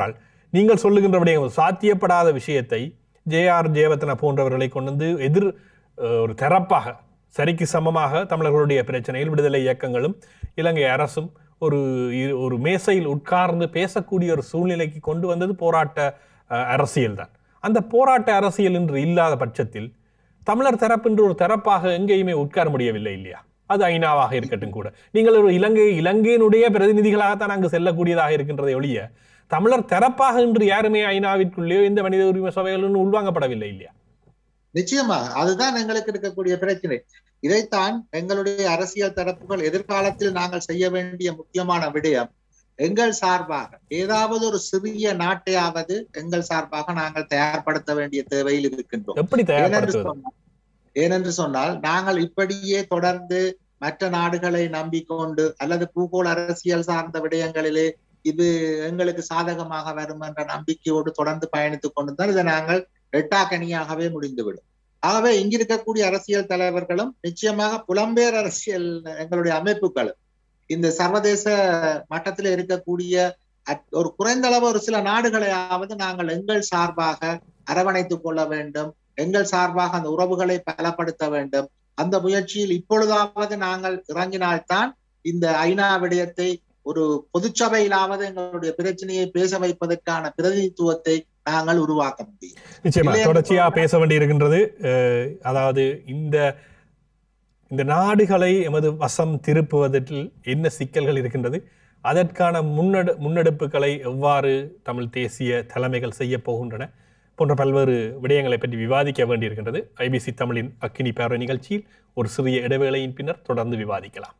Speaker 1: நீங்கள் சொல்லுகின்ற விடயம் சாத்தியப்படாத விஷயத்தை ஜே ஆர் ஜெயவர்தன போன்றவர்களை கொண்டு வந்து எதிர் அஹ், ஒரு தரப்பாக சரிக்கு சமமாக தமிழர்களுடைய பிரச்சனையில் விடுதலை இயக்கங்களும் இலங்கை அரசும் ஒரு இ- ஒரு மேசையில் உட்கார்ந்து பேசக்கூடிய ஒரு சூழ்நிலைக்கு கொண்டு வந்தது போராட்ட அஹ், அரசியல்தான் அந்த போராட்ட அரசியல் என்று இல்லாத பட்சத்தில் தமிழர் தரப்பு என்று ஒரு தரப்பாக எங்கேயுமே உட்கார முடியவில்லை இல்லையா அது ஐநாவாக இருக்கட்டும் கூட நீங்கள் ஒரு இலங்கை இலங்கையினுடைய பிரதிநிதிகளாகத்தான் அங்கு செல்லக்கூடியதாக இருக்கின்றதை ஒழிய தமிழர் தரப்பாக இன்று யாருமே ஐநாவிற்குள்ளேயோ இந்த மனித உரிமை சபைகளும் உள்வாங்கப்படவில்லை இல்லையா
Speaker 2: நிச்சயமாக அதுதான் எங்களுக்கு இருக்கக்கூடிய பிரச்சனை இதைத்தான் எங்களுடைய அரசியல் தரப்புகள் எதிர்காலத்தில் நாங்கள் செய்ய வேண்டிய முக்கியமான விடயம் எங்கள் சார்பாக ஏதாவது ஒரு சிறிய நாட்டையாவது எங்கள் சார்பாக நாங்கள் தயார்படுத்த வேண்டிய தேவையில் இருக்கின்றோம்
Speaker 1: எப்படி
Speaker 2: ஏனென்று
Speaker 1: தயார்படுத்துவது
Speaker 2: சொன்னால் ஏனென்று சொன்னால் நாங்கள் இப்படியே தொடர்ந்து மற்ற நாடுகளை நம்பிக்கொண்டு அல்லது பூகோள அரசியல் சார்ந்த விடயங்களிலே இது எங்களுக்கு சாதகமாக வரும் என்ற நம்பிக்கையோடு தொடர்ந்து பயணித்துக் கொண்டிருந்தால் இதை நாங்கள் எட்டாக்கனியாகவே முடிந்துவிடும் ஆகவே இங்கிருக்கக்கூடிய அரசியல் தலைவர்களும் நிச்சயமாக புலம்பெயர் அரசியல் எங்களுடைய அமைப்புகளும் இந்த சர்வதேச மட்டத்தில் இருக்கக்கூடிய அத்- ஒரு குறைந்த அளவு ஒரு சில நாடுகளையாவது நாங்கள் எங்கள் சார்பாக அரவணைத்துக் கொள்ள வேண்டும் எங்கள் சார்பாக அந்த உறவுகளை பலப்படுத்த வேண்டும் அந்த முயற்சியில் இப்பொழுதாவது நாங்கள் இறங்கினால்தான் இந்த ஐநா விடயத்தை ஒரு பொதுச்சபையிலாவது எங்களுடைய பிரச்சனையை பேச வைப்பதற்கான பிரதிநிதித்துவத்தை நாங்கள் உருவாக்க முடியும்
Speaker 1: நிச்சயமா
Speaker 2: இல்லையா?
Speaker 1: தொடர்ச்சியா பேச வேண்டியிருக்கின்றது அஹ், அதாவது இந்த இந்த நாடுகளை எமது வசம் திருப்புவதில் என்ன சிக்கல்கள் இருக்கின்றது அதற்கான முன்னெடு முன்னெடுப்புகளை எவ்வாறு தமிழ் தேசிய தலைமைகள் செய்ய போகின்றன போன்ற பல்வேறு விடயங்களை பற்றி விவாதிக்க வேண்டியிருக்கின்றது ஐபிசி தமிழின் அக்கினி பேர நிகழ்ச்சியில் ஒரு சிறிய இடைவேளையின் பின்னர் தொடர்ந்து விவாதிக்கலாம்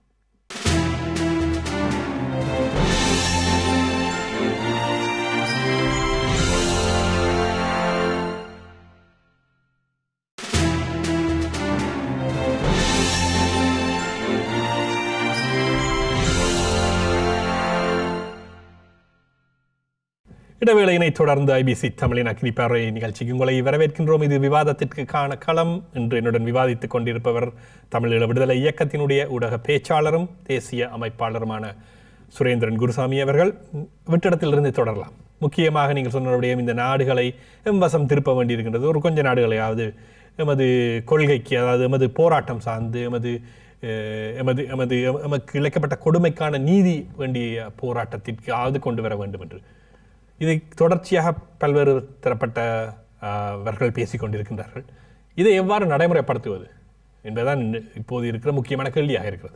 Speaker 1: இடைவேளையினை தொடர்ந்து ஐபிசி தமிழின் அக்னி பார்வை நிகழ்ச்சிக்கு உங்களை வரவேற்கின்றோம் இது விவாதத்திற்கான களம் இன்று என்னுடன் விவாதித்துக் கொண்டிருப்பவர் தமிழீழ விடுதலை இயக்கத்தினுடைய ஊடக பேச்சாளரும் தேசிய அமைப்பாளருமான சுரேந்திரன் குருசாமி அவர்கள் வெற்றிடத்திலிருந்து தொடரலாம் முக்கியமாக நீங்கள் சொன்னபடியே இந்த நாடுகளை எம்பசம் திருப்ப வேண்டியிருக்கின்றது ஒரு கொஞ்ச நாடுகளையாவது எமது கொள்கைக்கு அதாவது எமது போராட்டம் சார்ந்து எமது அஹ், எமது எமது எமக்கு இழைக்கப்பட்ட கொடுமைக்கான நீதி வேண்டிய போராட்டத்திற்கு ஆவது கொண்டு வர வேண்டும் என்று இதை தொடர்ச்சியாக பல்வேறு தரப்பட்ட ஆஹ், அவர்கள் பேசிக் கொண்டிருக்கின்றார்கள் இதை எவ்வாறு நடைமுறைப்படுத்துவது என்பதுதான் இன்று இப்போது இருக்கிற முக்கியமான கேள்வியாக இருக்கிறது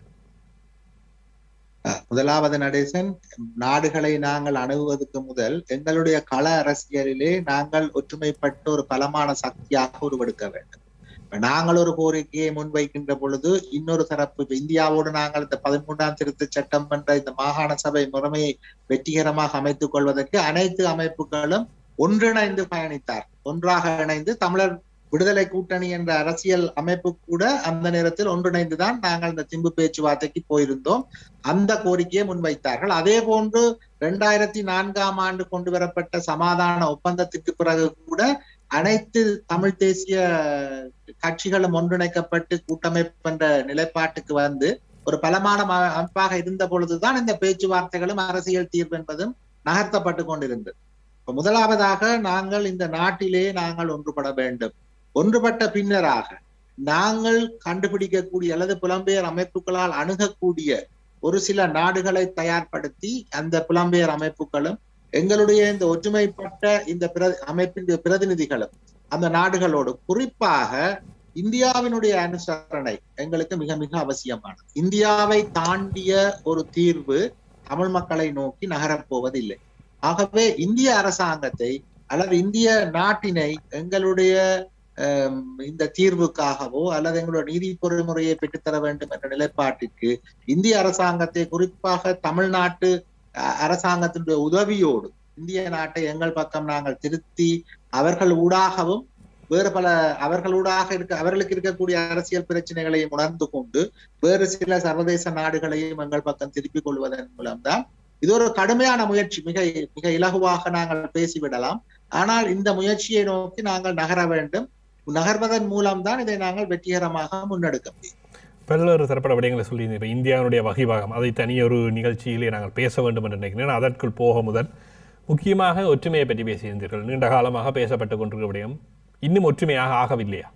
Speaker 2: அஹ் முதலாவது நடேசன் நாடுகளை நாங்கள் அணுகுவதற்கு முதல் எங்களுடைய கள அரசியலிலே நாங்கள் ஒற்றுமைப்பட்ட ஒரு பலமான சக்தியாக உருவெடுக்க வேண்டும் இப்ப நாங்கள் ஒரு கோரிக்கையை முன்வைக்கின்ற பொழுது இன்னொரு தரப்பு இப்ப இந்தியாவோடு நாங்கள் இந்த பதிமூன்றாம் திருத்த சட்டம் என்ற இந்த மாகாண சபை முறைமையை வெற்றிகரமாக அமைத்துக் கொள்வதற்கு அனைத்து அமைப்புகளும் ஒன்றிணைந்து பயணித்தார் ஒன்றாக இணைந்து தமிழர் விடுதலை கூட்டணி என்ற அரசியல் அமைப்பு கூட அந்த நேரத்தில் ஒன்றிணைந்துதான் நாங்கள் இந்த திம்பு பேச்சுவார்த்தைக்கு போயிருந்தோம் அந்த கோரிக்கையை முன்வைத்தார்கள் அதே போன்று இரண்டாயிரத்தி நான்காம் ஆண்டு கொண்டு வரப்பட்ட சமாதான ஒப்பந்தத்திற்கு பிறகு கூட அனைத்து தமிழ் தேசிய கட்சிகளும் ஒன்றிணைக்கப்பட்டு கூட்டமைப்பு என்ற நிலைப்பாட்டுக்கு வந்து ஒரு பலமான ம- அமைப்பாக இருந்த பொழுதுதான் இந்த பேச்சுவார்த்தைகளும் அரசியல் தீர்வு என்பதும் நகர்த்தப்பட்டு கொண்டிருந்தது இப்ப முதலாவதாக நாங்கள் இந்த நாட்டிலே நாங்கள் ஒன்றுபட வேண்டும் ஒன்றுபட்ட பின்னராக நாங்கள் கண்டுபிடிக்கக்கூடிய அல்லது புலம்பெயர் அமைப்புகளால் அணுகக்கூடிய ஒரு சில நாடுகளை தயார்படுத்தி அந்த புலம்பெயர் அமைப்புகளும் எங்களுடைய இந்த ஒற்றுமைப்பட்ட இந்த பிர அமைப்பின் பிரதிநிதிகளும் அந்த நாடுகளோடு குறிப்பாக இந்தியாவினுடைய அனுசரணை எங்களுக்கு மிக மிக அவசியமானது இந்தியாவை தாண்டிய ஒரு தீர்வு தமிழ் மக்களை நோக்கி நகரப்போவதில்லை ஆகவே இந்திய அரசாங்கத்தை அல்லது இந்திய நாட்டினை எங்களுடைய ஹம், இந்த தீர்வுக்காகவோ அல்லது எங்களுடைய நீதி பொறிமுறையை பெற்றுத்தர வேண்டும் என்ற நிலைப்பாட்டிற்கு இந்திய அரசாங்கத்தை குறிப்பாக தமிழ்நாட்டு அஹ், அரசாங்கத்தினுடைய உதவியோடு இந்திய நாட்டை எங்கள் பக்கம் நாங்கள் திருத்தி அவர்கள் ஊடாகவும் வேறு பல அவர்களூடாக இருக்க அவர்களுக்கு இருக்கக்கூடிய அரசியல் பிரச்சனைகளையும் உணர்ந்து கொண்டு வேறு சில சர்வதேச நாடுகளையும் எங்கள் பக்கம் திருப்பிக் கொள்வதன் மூலம்தான் இது ஒரு கடுமையான முயற்சி மிக மிக இலகுவாக நாங்கள் பேசிவிடலாம் ஆனால் இந்த முயற்சியை நோக்கி நாங்கள் நகர வேண்டும் நகர்வதன் மூலம்தான் இதை நாங்கள் வெற்றிகரமாக முன்னெடுக்க முடியும்
Speaker 1: பல்வேறு தரப்பட விடயங்களை சொல்லி இப்போ இந்தியாவுடைய வகைவாகம் அதை தனியொரு நிகழ்ச்சியிலே நாங்கள் பேச வேண்டும் என்று நினைக்கிறேன் அதற்குள் போக முதல் முக்கியமாக ஒற்றுமையை பற்றி பேசியிருந்தீர்கள் நீண்ட காலமாக பேசப்பட்டு கொண்டிருக்க விடயம் இன்னும் ஒற்றுமையாக ஆகவில்லையா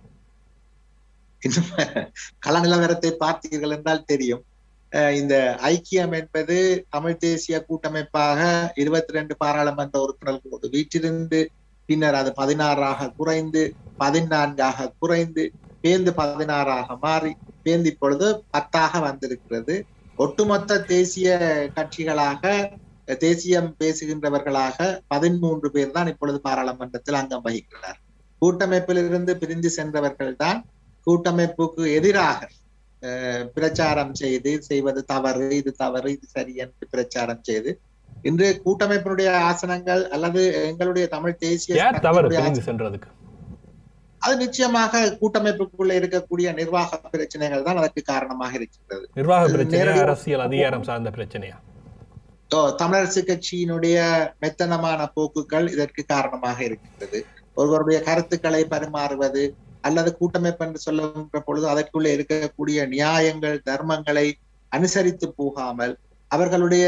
Speaker 2: இன்னும் கள நிலவரத்தை பார்த்தீர்கள் என்றால் தெரியும் அஹ் இந்த ஐக்கியம் என்பது தமிழ் தேசிய கூட்டமைப்பாக இருபத்தி ரெண்டு பாராளுமன்ற உறுப்பினர்களோடு வீற்றிருந்து பின்னர் அது பதினாறாக குறைந்து பதினான்காக குறைந்து பேந்து பதினாறாக மாறி பேந்து இப்பொழுது பத்தாக வந்திருக்கிறது ஒட்டுமொத்த தேசிய கட்சிகளாக தேசியம் பேசுகின்றவர்களாக பதிமூன்று பேர் தான் இப்பொழுது பாராளுமன்றத்தில் அங்கம் வகிக்கிறார் கூட்டமைப்பிலிருந்து பிரிந்து சென்றவர்கள் தான் கூட்டமைப்புக்கு எதிராக அஹ், பிரச்சாரம் செய்து செய்வது தவறு இது தவறு இது சரி என்று பிரச்சாரம் செய்து இன்று கூட்டமைப்பினுடைய ஆசனங்கள் அல்லது எங்களுடைய தமிழ் தேசிய
Speaker 1: யார் தவறு
Speaker 2: சக்தியினுடைய
Speaker 1: பிரிந்து சென்றதுக்கு
Speaker 2: அது நிச்சயமாக கூட்டமைப்புக்குள்ள இருக்கக்கூடிய நிர்வாக பிரச்சனைகள் தான் அதற்கு காரணமாக இருக்கின்றது
Speaker 1: நிர்வாக
Speaker 2: இது
Speaker 1: பிரச்சனை
Speaker 2: நேரடியாக
Speaker 1: அரசியல் அதிகாரம் சார்ந்த பிரச்சனையா
Speaker 2: ஓ, தமிழரசு கட்சியினுடைய மெத்தனமான போக்குகள் இதற்கு காரணமாக இருக்கின்றது ஒருவருடைய கருத்துக்களை பரிமாறுவது அல்லது கூட்டமைப்பு என்று சொல்லுகின்ற பொழுது அதற்குள்ளே இருக்கக்கூடிய நியாயங்கள் தர்மங்களை அனுசரித்து போகாமல் அவர்களுடைய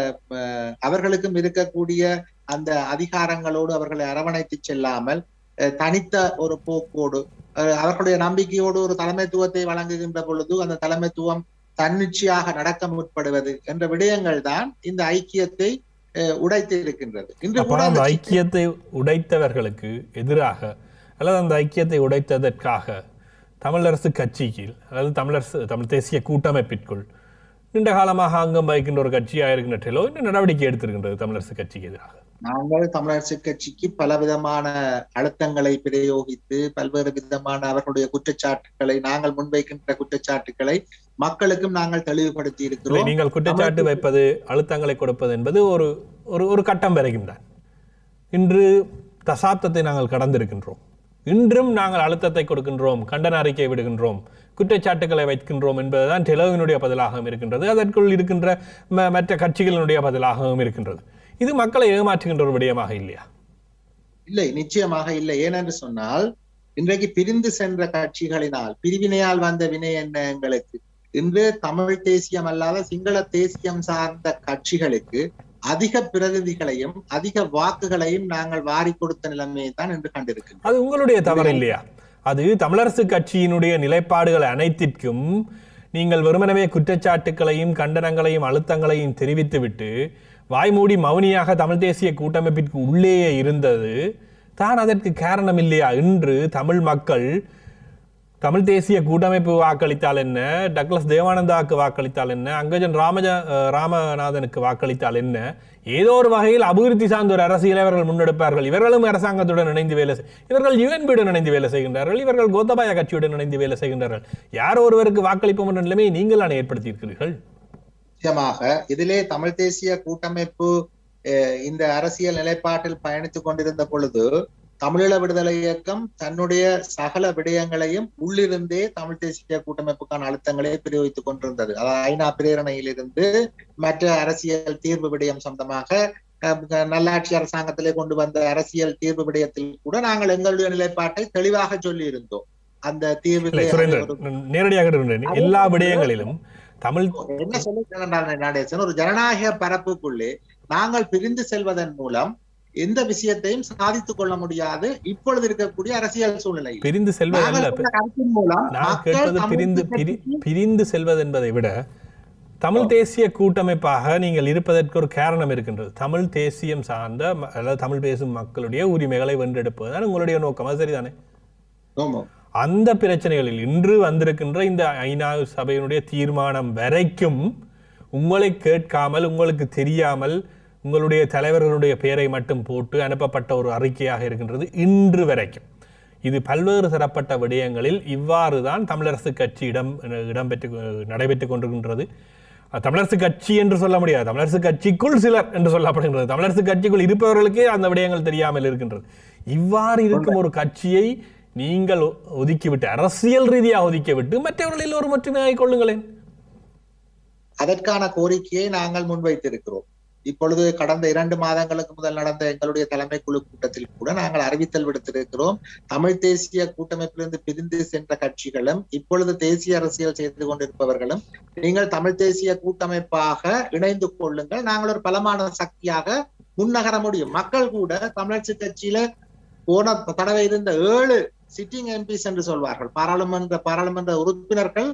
Speaker 2: அஹ், அவர்களுக்கும் இருக்கக்கூடிய அந்த அதிகாரங்களோடு அவர்களை அரவணைத்து செல்லாமல் அஹ், தனித்த ஒரு போக்கோடு அஹ், அவர்களுடைய நம்பிக்கையோடு ஒரு தலைமைத்துவத்தை வழங்குகின்ற பொழுது அந்த தலைமைத்துவம் தன்னிச்சையாக நடக்க முற்படுவது என்ற விடயங்கள் தான் இந்த ஐக்கியத்தை அஹ், உடைத்து இருக்கின்றது இன்று
Speaker 1: அப்ப
Speaker 2: கூட
Speaker 1: அந்த
Speaker 2: அந்த
Speaker 1: ஐக்கியத்தை உடைத்தவர்களுக்கு எதிராக அல்லது அந்த ஐக்கியத்தை உடைத்ததற்காக தமிழரசு கட்சிக்கு அல்லது தமிழரசு தமிழ் தேசிய கூட்டமைப்பிற்குள் நீண்ட காலமாக அங்கம் வகிக்கின்ற ஒரு கட்சியாக இருக்கின்ற டெலோ இன்னும் நடவடிக்கை எடுத்திருக்கின்றது தமிழரசு கட்சிக்கு எதிராக
Speaker 2: நாங்கள் தமிழரசு கட்சிக்கு பல விதமான அழுத்தங்களை பிரயோகித்து பல்வேறு விதமான அவர்களுடைய குற்றச்சாட்டுகளை நாங்கள் முன்வைக்கின்ற குற்றச்சாட்டுகளை மக்களுக்கும் நாங்கள் தெளிவுபடுத்தி
Speaker 1: இல்லை,
Speaker 2: இருக்கிறோம்
Speaker 1: நீங்கள் குற்றச்சாட்டு வைப்பது அழுத்தங்களை கொடுப்பது என்பது ஒரு ஒரு ஒரு கட்டம் வரைக்கும் தான் இன்று தசாப்தத்தை நாங்கள் கடந்திருக்கின்றோம் இன்றும் நாங்கள் அழுத்தத்தை கொடுக்கின்றோம் கண்டன அறிக்கை விடுகின்றோம் குற்றச்சாட்டுகளை வைக்கின்றோம் என்பதுதான் டெலோவினுடைய பதிலாகவும் இருக்கின்றது அதற்குள் இருக்கின்ற ம- மற்ற கட்சிகளினுடைய பதிலாகவும் இருக்கின்றது இது மக்களை ஏமாற்றுகின்ற ஒரு விடயமாக இல்லையா
Speaker 2: இல்லை நிச்சயமாக இல்லை ஏனென்று சொன்னால் இன்றைக்கு பிரிந்து சென்ற கட்சிகளினால் பிரிவினையால் வந்த வினை என்ன எங்களுக்கு இன்று தமிழ் தேசியம் அல்லாத சிங்கள தேசியம் சார்ந்த கட்சிகளுக்கு அதிக பிரதிநிதிகளையும் அதிக வாக்குகளையும் நாங்கள் வாரி கொடுத்த நிலைமையை தான் இன்று கண்டிருக்கின்றோம்
Speaker 1: அது உங்களுடைய தவறு இல்லையா அது தமிழரசு கட்சியினுடைய நிலைப்பாடுகள் அனைத்திற்கும் நீங்கள் வெறுமனவே குற்றச்சாட்டுக்களையும் கண்டனங்களையும் அழுத்தங்களையும் தெரிவித்துவிட்டு வாய்மூடி மௌனியாக தமிழ் தேசிய கூட்டமைப்பிற்கு உள்ளேயே இருந்தது தான் அதற்கு காரணம் இல்லையா இன்று தமிழ் மக்கள் தமிழ் தேசிய கூட்டமைப்பு வாக்களித்தால் என்ன டக்ளஸ் தேவானந்தாவுக்கு வாக்களித்தால் என்ன அங்கஜன் ராமஜ அஹ் ராமநாதனுக்கு வாக்களித்தால் என்ன ஏதோ ஒரு வகையில் அபிவிருத்தி சார்ந்த ஒரு அரசியலை அவர்கள் முன்னெடுப்பார்கள் இவர்களும் அரசாங்கத்துடன் இணைந்து வேலை செய் இவர்கள் யுஎன்பியுடன் இணைந்து வேலை செய்கின்றார்கள் இவர்கள் கோத்தபாய கட்சியுடன் இணைந்து வேலை செய்கின்றார்கள் யாரோ ஒருவருக்கு வாக்களிப்போம் என்ற நிலைமையை நீங்கள் ஏற்படுத்தி இருக்கிறீர்கள்
Speaker 2: நிச்சயமாக இதிலே தமிழ் தேசிய கூட்டமைப்பு அஹ், இந்த அரசியல் நிலைப்பாட்டில் பயணித்துக் கொண்டிருந்த பொழுது தமிழீழ விடுதலை இயக்கம் தன்னுடைய சகல விடயங்களையும் உள்ளிருந்தே தமிழ் தேசிய கூட்டமைப்புக்கான அழுத்தங்களை பிரயோகித்துக் கொண்டிருந்தது அதாவது ஐநா பிரேரணையிலிருந்து மற்ற அரசியல் தீர்வு விடயம் சொந்தமாக அஹ், நல்லாட்சி அரசாங்கத்திலே கொண்டு வந்த அரசியல் தீர்வு விடயத்தில் கூட நாங்கள் எங்களுடைய நிலைப்பாட்டை தெளிவாக சொல்லி இருந்தோம் அந்த
Speaker 1: இல்லை
Speaker 2: தீர்வு
Speaker 1: சுரேந்திரன் நேரடியாக இருக்கின்றேன். எல்லா விடயங்களிலும் தமிழ்
Speaker 2: என்ன சொல்ல நடேசன் ஒரு ஜனநாயக பரப்புக்குள்ளே நாங்கள் பிரிந்து செல்வதன் மூலம் எந்த விஷயத்தையும் சாதித்துக் கொள்ள முடியாது இப்பொழுது இருக்கக்கூடிய அரசியல் சூழ்நிலை
Speaker 1: பிரிந்து செல்வது
Speaker 2: நாங்கள்
Speaker 1: அல்ல
Speaker 2: சொன்ன கருத்தின் மூலம்
Speaker 1: நான்
Speaker 2: மக்கள்
Speaker 1: கேட்பது
Speaker 2: தமிழ்
Speaker 1: பிரிந்து பிரி
Speaker 2: கட்சிக்கு
Speaker 1: பிரிந்து செல்வது என்பதை விட தமிழ் தேசிய கூட்டமைப்பாக நீங்கள் இருப்பதற்கு ஒரு காரணம் இருக்கின்றது தமிழ் தேசியம் சார்ந்த ம- அதாவது தமிழ் பேசும் மக்களுடைய உரிமைகளை வென்றெடுப்பதுதான் உங்களுடைய நோக்கம் அது சரிதானே
Speaker 2: ஆமாம்.
Speaker 1: அந்த பிரச்சனைகளில் இன்று வந்திருக்கின்ற இந்த ஐநா சபையினுடைய தீர்மானம் வரைக்கும் உங்களை கேட்காமல் உங்களுக்கு தெரியாமல் உங்களுடைய தலைவர்களுடைய பெயரை மட்டும் போட்டு அனுப்பப்பட்ட ஒரு அறிக்கையாக இருக்கின்றது இன்று வரைக்கும் இது பல்வேறு தரப்பட்ட விடயங்களில் இவ்வாறு தான் தமிழரசு கட்சி இடம் இடம்பெற்று நடைபெற்றுக் கொண்டிருக்கின்றது அஹ் தமிழரசு கட்சி என்று சொல்ல முடியாது தமிழரசு கட்சிக்குள் சிலர் என்று சொல்லப்படுகின்றது தமிழரசு கட்சிக்குள் இருப்பவர்களுக்கே அந்த விடயங்கள் தெரியாமல் இருக்கின்றது இவ்வாறு இருக்கும் ஒரு கட்சியை நீங்கள் ஒ- ஒதுக்கிவிட்டு அரசியல் ரீதியாக ஒதுக்கிவிட்டு மற்றவர்கள் எல்லோரும் ஒற்றுமையாகிக் கொள்ளுங்களேன்
Speaker 2: அதற்கான கோரிக்கையை நாங்கள் முன்வைத்திருக்கிறோம் இப்பொழுது கடந்த இரண்டு மாதங்களுக்கு முதல் நடந்த எங்களுடைய தலைமை குழு கூட்டத்தில் கூட நாங்கள் அறிவித்தல் விடுத்திருக்கிறோம் தமிழ் தேசிய கூட்டமைப்பிலிருந்து பிரிந்து சென்ற கட்சிகளும் இப்பொழுது தேசிய அரசியல் செய்து கொண்டிருப்பவர்களும் நீங்கள் தமிழ் தேசிய கூட்டமைப்பாக இணைந்து கொள்ளுங்கள் நாங்கள் ஒரு பலமான சக்தியாக முன்னகர முடியும் மக்கள் கூட தமிழரசு கட்சியில போன தடவை இருந்த ஏழு சிட்டிங் எம்பிஸ் என்று சொல்வார்கள் பாராளுமன்ற பாராளுமன்ற உறுப்பினர்கள்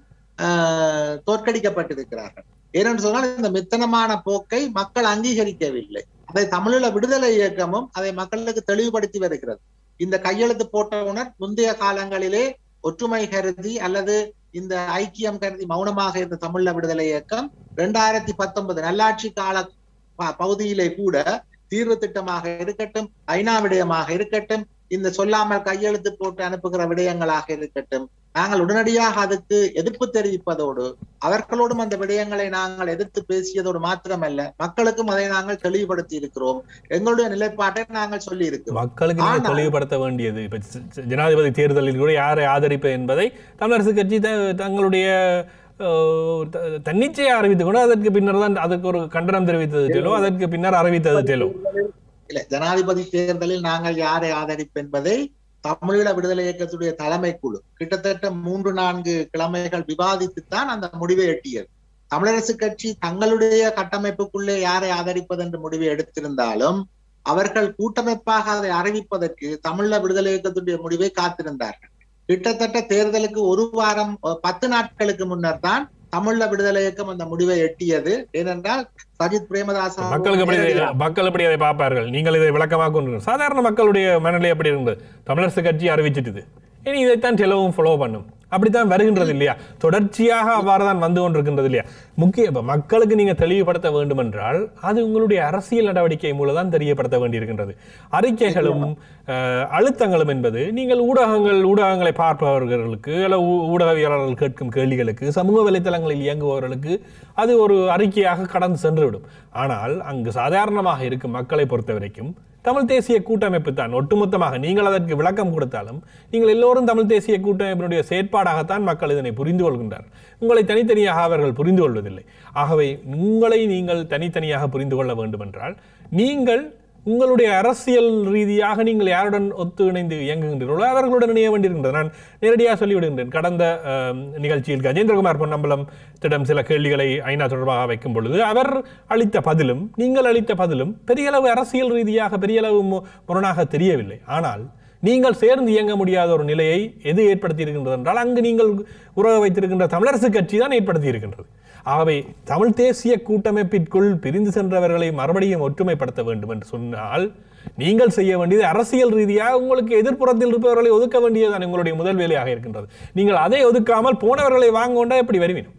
Speaker 2: ஆஹ், தோற்கடிக்கப்பட்டிருக்கிறார்கள் ஏனென்று சொன்னால் இந்த மித்தனமான போக்கை மக்கள் அங்கீகரிக்கவில்லை அதை தமிழீழ விடுதலை இயக்கமும் அதை மக்களுக்கு தெளிவுபடுத்தி வருகிறது இந்த கையெழுத்து போட்டவுடன் முந்தைய காலங்களிலே ஒற்றுமை கருதி அல்லது இந்த ஐக்கியம் கருதி மௌனமாக இருந்த தமிழீழ விடுதலை இயக்கம் இரண்டாயிரத்தி பத்தொன்பது நல்லாட்சி கால ப- பகுதியிலே கூட தீர்வு திட்டமாக இருக்கட்டும் ஐநா விடயமாக இருக்கட்டும் இந்த சொல்லாமல் கையெழுத்து போட்டு அனுப்புகிற விடயங்களாக இருக்கட்டும் நாங்கள் உடனடியாக அதுக்கு எதிர்ப்பு தெரிவிப்பதோடு அவர்களோடும் அந்த விடயங்களை நாங்கள் எதிர்த்து பேசியதோடு மாத்திரமல்ல மக்களுக்கும் அதை நாங்கள் தெளிவுபடுத்தி இருக்கிறோம் எங்களுடைய நிலைப்பாட்டை நாங்கள் சொல்லி இருக்கிறோம்
Speaker 1: மக்களுக்கு நீங்க
Speaker 2: ஆனால்-
Speaker 1: தெளிவுபடுத்த வேண்டியது இப்ப ஜ- ஜ- ஜனாதிபதி தேர்தலில் கூட யாரை ஆதரிப்பது என்பதை தமிழரசு கட்சி த- தங்களுடைய அஹ், த- தன்னிச்சையை அறிவித்துக் கொண்டு அதற்கு பின்னர் தான் அதற்கு ஒரு கண்டனம் தெரிவித்தது தெலோ அதற்கு பின்னர் அறிவித்தது தெலோ
Speaker 2: இல்ல ஜனாதிபதி தேர்தலில் நாங்கள் யாரை ஆதரிப்பு என்பதை தமிழீழ விடுதலை இயக்கத்துடைய தலைமை குழு கிட்டத்தட்ட மூன்று நான்கு கிழமைகள் விவாதித்துத்தான் அந்த முடிவை எட்டியது தமிழரசு கட்சி தங்களுடைய கட்டமைப்புக்குள்ளே யாரை ஆதரிப்பது என்ற முடிவை எடுத்திருந்தாலும் அவர்கள் கூட்டமைப்பாக அதை அறிவிப்பதற்கு தமிழீழ விடுதலை இயக்கத்துடைய முடிவை காத்திருந்தார்கள் கிட்டத்தட்ட தேர்தலுக்கு ஒரு வாரம் அஹ், பத்து நாட்களுக்கு முன்னர் தான் தமிழீழ விடுதலை இயக்கம் அந்த முடிவை எட்டியது ஏனென்றால் சஜித் பிரேமதாசா
Speaker 1: மக்களுக்கு எப்படி
Speaker 2: நேரடியாக
Speaker 1: மக்கள் எப்படி அதை பார்ப்பார்கள் நீங்கள் இதை விளக்கமாக கொண்டு சாதாரண மக்களுடைய மனநிலை எப்படி இருந்தது தமிழரசு கட்சி அறிவிச்சிட்டுது இனி இதைத்தான் செலவும் ஃபாலோ பண்ணும் அப்படித்தான் வருகின்றது இல்லையா தொடர்ச்சியாக அவ்வாறு தான் வந்து கொண்டிருக்கின்றது இல்லையா முக்கிய இப்ப மக்களுக்கு நீங்க தெளிவுபடுத்த வேண்டும் என்றால் அது உங்களுடைய அரசியல் நடவடிக்கை மூலம் தான் தெரியப்படுத்த வேண்டியிருக்கின்றது அறிக்கைகளும் அஹ், அழுத்தங்களும் என்பது நீங்கள் ஊடகங்கள் ஊடகங்களை பார்ப்பவர்களுக்கு அல்ல ஊ- ஊடகவியலாளர்கள் கேட்கும் கேள்விகளுக்கு சமூக வலைத்தளங்களில் இயங்குபவர்களுக்கு அது ஒரு அறிக்கையாக கடந்து சென்றுவிடும் ஆனால் அங்கு சாதாரணமாக இருக்கும் மக்களை பொறுத்த வரைக்கும் தமிழ் தேசிய கூட்டமைப்பு தான் ஒட்டுமொத்தமாக நீங்கள் அதற்கு விளக்கம் கொடுத்தாலும் நீங்கள் எல்லோரும் தமிழ் தேசிய கூட்டமைப்பினுடைய செயற்பாடாகத்தான் மக்கள் இதனை புரிந்து கொள்கின்றார் உங்களை தனித்தனியாக அவர்கள் புரிந்து கொள்வதில்லை ஆகவே உங்களை நீங்கள் தனித்தனியாக புரிந்து கொள்ள வேண்டும் என்றால் நீங்கள் உங்களுடைய அரசியல் ரீதியாக நீங்கள் யாருடன் ஒத்து இணைந்து இயங்குகின்றீர்களோ அவர்களுடன் இணைய வேண்டியிருக்கின்றது நான் நேரடியாக சொல்லிவிடுகின்றேன் கடந்த அஹ், நிகழ்ச்சியில் கஜேந்திரகுமார் பொன்னம்பலம் திடம் சில கேள்விகளை ஐநா தொடர்பாக வைக்கும் பொழுது அவர் அளித்த பதிலும் நீங்கள் அளித்த பதிலும் பெரியளவு அரசியல் ரீதியாக பெரியளவு மு- முரணாக தெரியவில்லை ஆனால் நீங்கள் சேர்ந்து இயங்க முடியாத ஒரு நிலையை எது ஏற்படுத்தி இருக்கின்றது என்றால் அங்கு நீங்கள் உறவு வைத்திருக்கின்ற தமிழரசு கட்சி தான் ஏற்படுத்தி இருக்கின்றது ஆகவே தமிழ் தேசிய கூட்டமைப்பிற்குள் பிரிந்து சென்றவர்களை மறுபடியும் ஒற்றுமைப்படுத்த வேண்டும் என்று சொன்னால் நீங்கள் செய்ய வேண்டியது அரசியல் ரீதியாக உங்களுக்கு எதிர்ப்புறத்தில் இருப்பவர்களை ஒதுக்க வேண்டியதுதான் உங்களுடைய முதல் வேலையாக இருக்கின்றது நீங்கள் அதை ஒதுக்காமல் போனவர்களை வாங்க கொண்டா எப்படி வருவீனும்